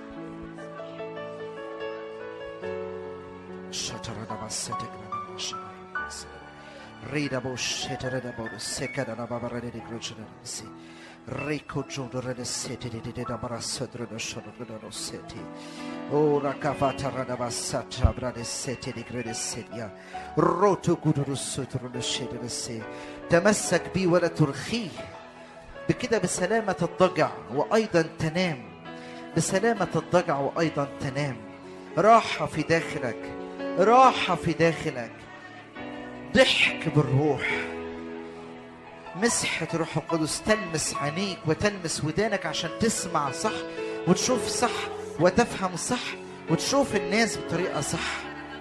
شطرنا بسيتي كريدي Rida bo shetere da bo sekada na baba rede di gruchana si. Rico jodo rede seti di di da bara sodro da shodo da no seti. Ora kavata rada basata brade seti di grede sedia. Roto gudru sodro da shede si. تمسك بي ولا ترخيه بكده بسلامة الضجع وأيضا تنام بسلامة الضجع وأيضا تنام راحة في داخلك راحة في داخلك ضحك بالروح مسحة روح القدس تلمس عينيك وتلمس ودانك عشان تسمع صح وتشوف صح وتفهم صح وتشوف الناس بطريقة صح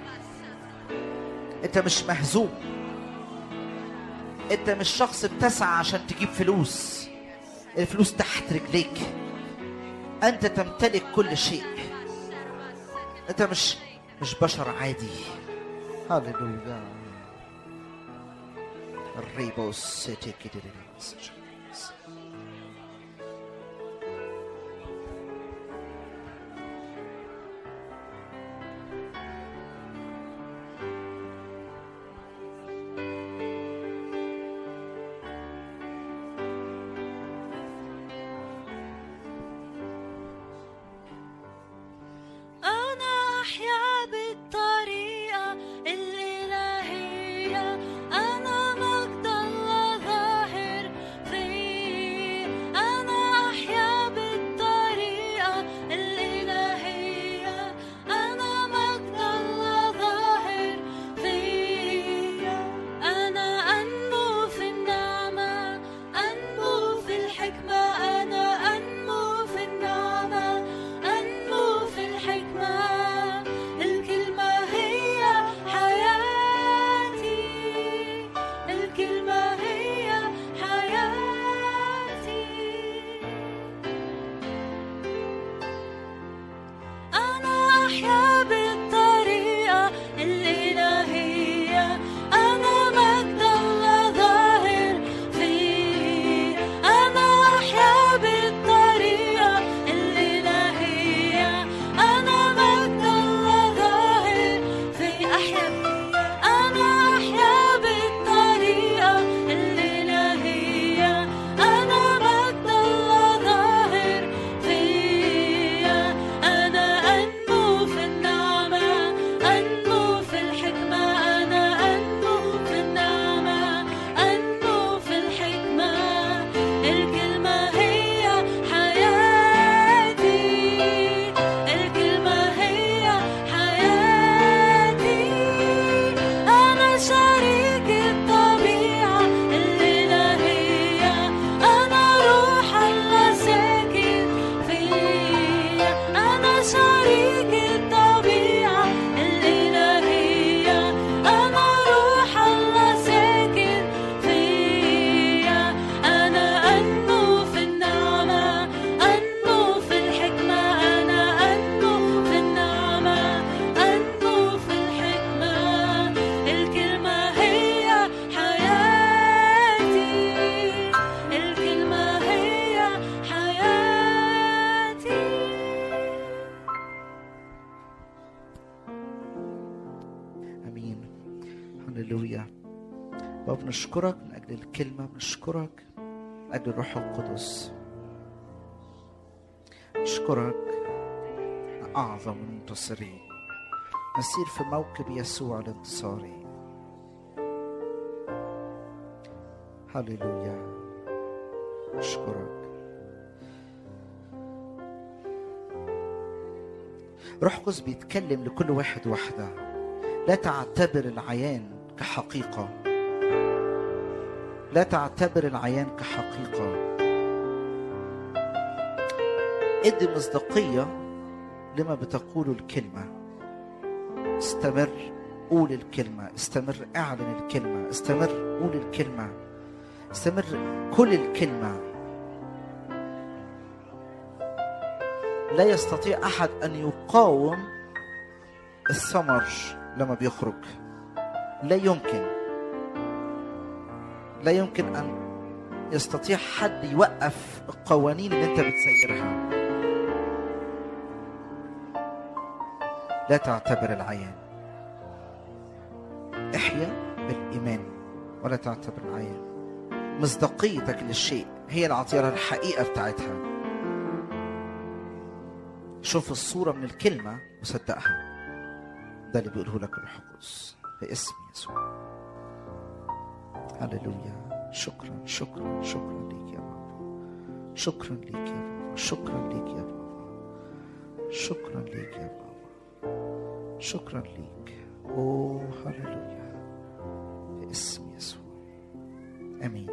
انت مش مهزوم انت مش شخص بتسعى عشان تجيب فلوس الفلوس تحت رجليك انت تمتلك كل شيء انت مش مش بشر عادي هللويا الريبوس سيتي كده امين هللويا بابا بنشكرك من اجل الكلمه بنشكرك من اجل الروح القدس نشكرك اعظم المنتصرين نسير في موكب يسوع الانتصاري هللويا اشكرك روح قدس بيتكلم لكل واحد واحده لا تعتبر العيان كحقيقه لا تعتبر العيان كحقيقه ادي مصداقيه لما بتقوله الكلمه استمر قول الكلمه استمر اعلن الكلمه استمر قول الكلمه استمر كل الكلمه لا يستطيع احد ان يقاوم الثمر لما بيخرج لا يمكن لا يمكن ان يستطيع حد يوقف القوانين اللي انت بتسيرها لا تعتبر العيان احيا بالايمان ولا تعتبر العيان مصداقيتك للشيء هي اللي عطيها الحقيقه بتاعتها شوف الصورة من الكلمة وصدقها ده اللي بيقوله لك الروح القدس باسم يسوع هللويا شكرا شكرا شكرا ليك يا بابا شكرا ليك يا بابا شكرا ليك يا بابا شكرا ليك يا بابا شكرا ليك اوه هللويا باسم يسوع امين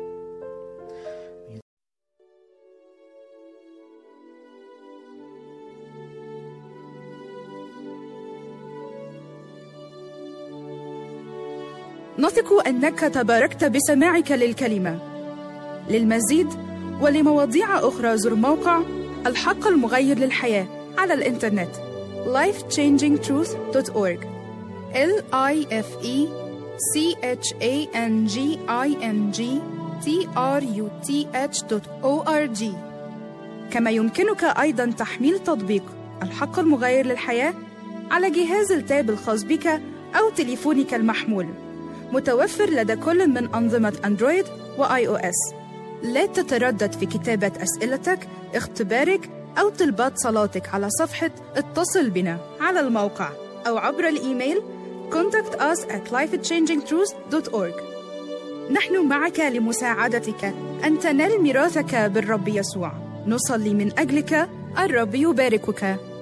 نثق انك تباركت بسماعك للكلمه للمزيد ولمواضيع اخرى زر موقع الحق المغير للحياه على الانترنت lifechangingtruth.org l i f e c h a n g i n g t r u t h.org كما يمكنك ايضا تحميل تطبيق الحق المغير للحياه على جهاز التاب الخاص بك او تليفونك المحمول متوفر لدى كل من أنظمة أندرويد وآي أو إس. لا تتردد في كتابة أسئلتك، اختبارك أو طلبات صلاتك على صفحة اتصل بنا على الموقع أو عبر الإيميل contact us at lifechangingtruth.org نحن معك لمساعدتك أن تنال ميراثك بالرب يسوع نصلي من أجلك الرب يباركك